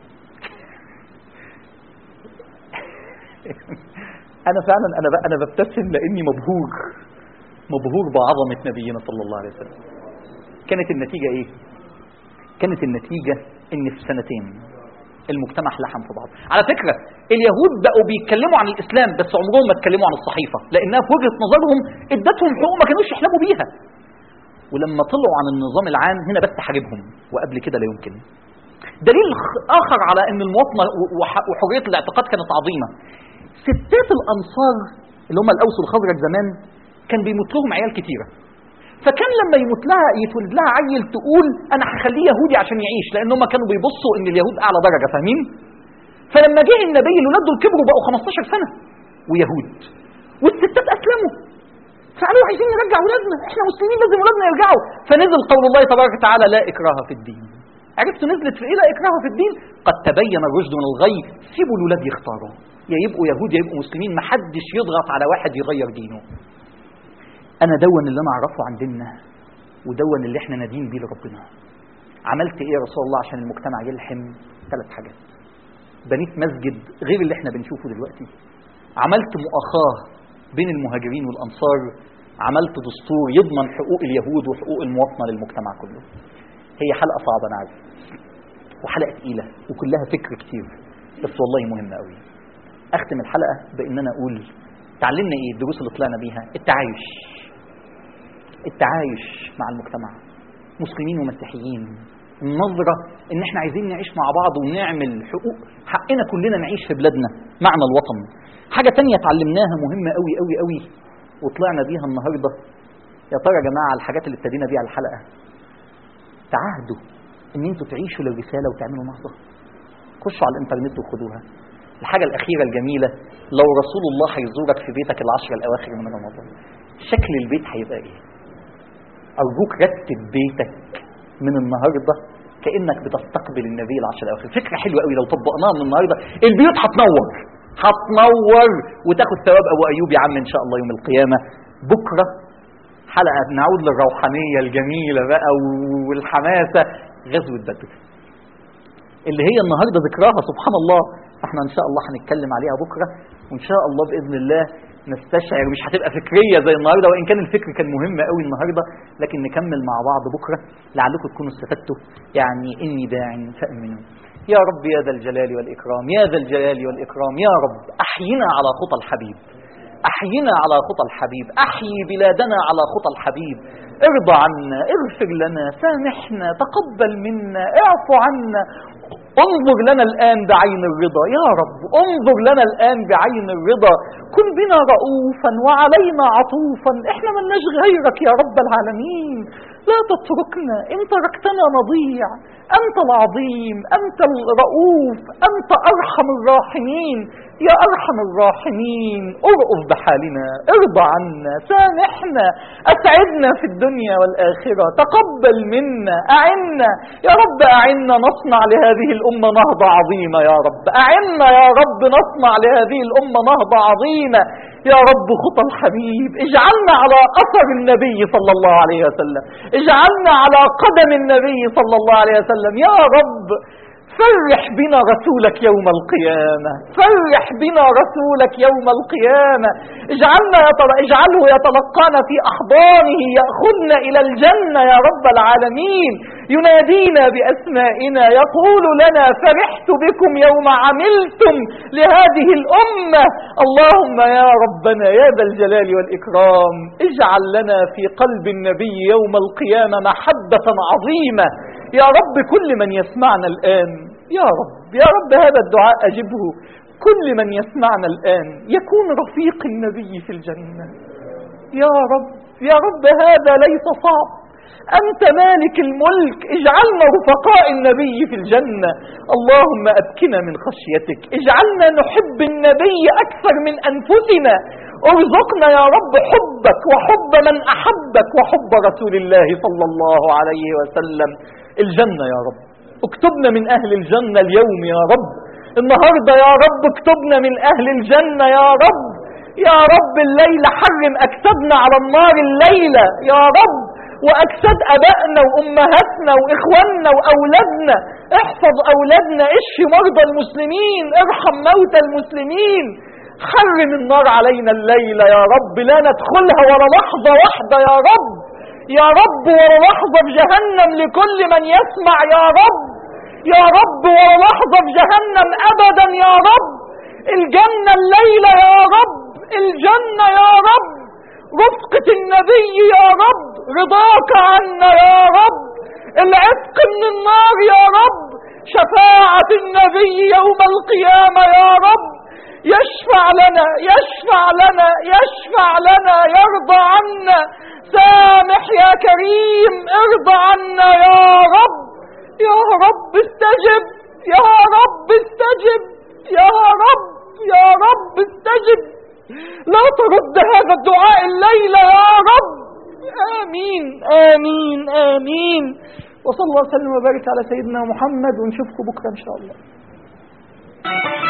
أنا فعلا أنا ب- أنا ببتسم لأني مبهور مبهور بعظمة نبينا صلى الله عليه وسلم كانت النتيجة إيه؟ كانت النتيجة إن في سنتين المجتمع لحم في بعض على فكرة اليهود بقوا بيتكلموا عن الإسلام بس عمرهم ما اتكلموا عن الصحيفة لأنها في وجهة نظرهم ادتهم حقوق ما كانوش يحلموا بيها ولما طلعوا عن النظام العام هنا بس حاربهم وقبل كده لا يمكن دليل خ- آخر على أن المواطنة و- وح- وحرية الاعتقاد كانت عظيمة ستات الأنصار اللي هم الأوس والخزرج زمان كان بيموت لهم عيال كتيرة فكان لما يموت لها يتولد لها عيل تقول انا هخليه يهودي عشان يعيش لان هم كانوا بيبصوا ان اليهود اعلى درجه فاهمين فلما جه النبي الولاد دول كبروا بقوا 15 سنه ويهود والستات اسلموا فقالوا عايزين نرجع ولادنا احنا مسلمين لازم ولادنا يرجعوا فنزل قول الله تبارك وتعالى لا اكراه في الدين عرفتوا نزلت في ايه لا اكراه في الدين قد تبين الرشد من الغي سيبوا الولاد يختاروا يا يبقوا يهود يا يبقوا مسلمين محدش يضغط على واحد يغير دينه انا دون اللي انا اعرفه عن ديننا ودون اللي احنا نادين بيه لربنا عملت ايه يا رسول الله عشان المجتمع يلحم ثلاث حاجات بنيت مسجد غير اللي احنا بنشوفه دلوقتي عملت مؤاخاه بين المهاجرين والانصار عملت دستور يضمن حقوق اليهود وحقوق المواطنه للمجتمع كله هي حلقه صعبه انا عارف وحلقه تقيله وكلها فكر كتير بس والله مهمه قوي اختم الحلقه بان انا اقول تعلمنا ايه الدروس اللي طلعنا بيها التعايش التعايش مع المجتمع مسلمين ومسيحيين النظرة ان احنا عايزين نعيش مع بعض ونعمل حقوق حقنا كلنا نعيش في بلادنا معنى الوطن حاجة تانية اتعلمناها مهمة قوي قوي قوي وطلعنا بيها النهاردة يا ترى يا جماعة الحاجات اللي ابتدينا بيها الحلقة تعهدوا ان انتوا تعيشوا للرسالة وتعملوا نهضة خشوا على الانترنت وخدوها الحاجة الأخيرة الجميلة لو رسول الله هيزورك في بيتك العشر الأواخر من رمضان شكل البيت هيبقى إيه؟ أرجوك رتب بيتك من النهاردة كأنك بتستقبل النبي العشر الأواخر فكرة حلوة قوي لو طبقناها من النهاردة البيوت هتنور هتنور وتاخد ثواب أبو أيوب يا عم إن شاء الله يوم القيامة بكرة حلقة نعود للروحانية الجميلة بقى والحماسة غزوة بدر اللي هي النهارده ذكراها سبحان الله احنا ان شاء الله هنتكلم عليها بكره وان شاء الله باذن الله نستشعر مش هتبقى فكريه زي النهارده وان كان الفكر كان مهم قوي النهارده لكن نكمل مع بعض بكره لعلكم تكونوا استفدتوا يعني اني داع فامنوا يا رب يا ذا الجلال والاكرام يا ذا الجلال والاكرام يا رب احينا على خطى الحبيب احينا على خطى الحبيب احيي بلادنا على خطى الحبيب ارضى عنا اغفر لنا سامحنا تقبل منا اعف عنا انظر لنا الآن بعين الرضا يا رب انظر لنا الآن بعين الرضا كن بنا رؤوفا وعلينا عطوفا احنا ملناش غيرك يا رب العالمين لا تتركنا ان تركتنا نضيع أنت العظيم أنت الرؤوف أنت أرحم الراحمين يا أرحم الراحمين ارأف بحالنا ارضى عنا سامحنا أسعدنا في الدنيا والآخرة تقبل منا أعنا يا رب أعنا نصنع لهذه الأمة نهضة عظيمة يا رب أعنا يا رب نصنع لهذه الأمة نهضة عظيمة يا رب خطى الحبيب اجعلنا على أثر النبي صلى الله عليه وسلم اجعلنا على قدم النبي صلى الله عليه وسلم يا رب فرح بنا رسولك يوم القيامة فرح بنا رسولك يوم القيامة اجعلنا يتل... اجعله يتلقانا في أحضانه يأخذنا إلى الجنة يا رب العالمين ينادينا بأسمائنا يقول لنا فرحت بكم يوم عملتم لهذه الأمة اللهم يا ربنا يا ذا الجلال والإكرام اجعل لنا في قلب النبي يوم القيامة محبة عظيمة يا رب كل من يسمعنا الآن يا رب يا رب هذا الدعاء أجبه كل من يسمعنا الآن يكون رفيق النبي في الجنة يا رب يا رب هذا ليس صعب أنت مالك الملك اجعلنا رفقاء النبي في الجنة اللهم أبكنا من خشيتك اجعلنا نحب النبي أكثر من أنفسنا ارزقنا يا رب حبك وحب من أحبك وحب رسول الله صلى الله عليه وسلم الجنة يا رب اكتبنا من أهل الجنة اليوم يا رب النهاردة يا رب اكتبنا من أهل الجنة يا رب يا رب الليلة حرم أجسادنا على النار الليلة يا رب وأجساد أبائنا وأمهاتنا وإخواننا وأولادنا احفظ أولادنا اشف مرضى المسلمين ارحم موتى المسلمين حرم النار علينا الليلة يا رب لا ندخلها ولا لحظة واحدة يا رب يا رب ولا لحظة في جهنم لكل من يسمع يا رب يا رب ولا لحظة في جهنم أبدا يا رب الجنة الليلة يا رب الجنة يا رب رفقة النبي يا رب رضاك عنا يا رب العتق من النار يا رب شفاعة النبي يوم القيامة يا رب يشفع يشفع لنا يشفع لنا يشفع لنا يرضى عنا سامح يا كريم ارضى عنا يا رب يا رب استجب يا رب استجب يا رب يا رب استجب لا ترد هذا الدعاء الليلة يا رب آمين آمين آمين وصلى الله وسلم وبارك على سيدنا محمد ونشوفكم بكرة إن شاء الله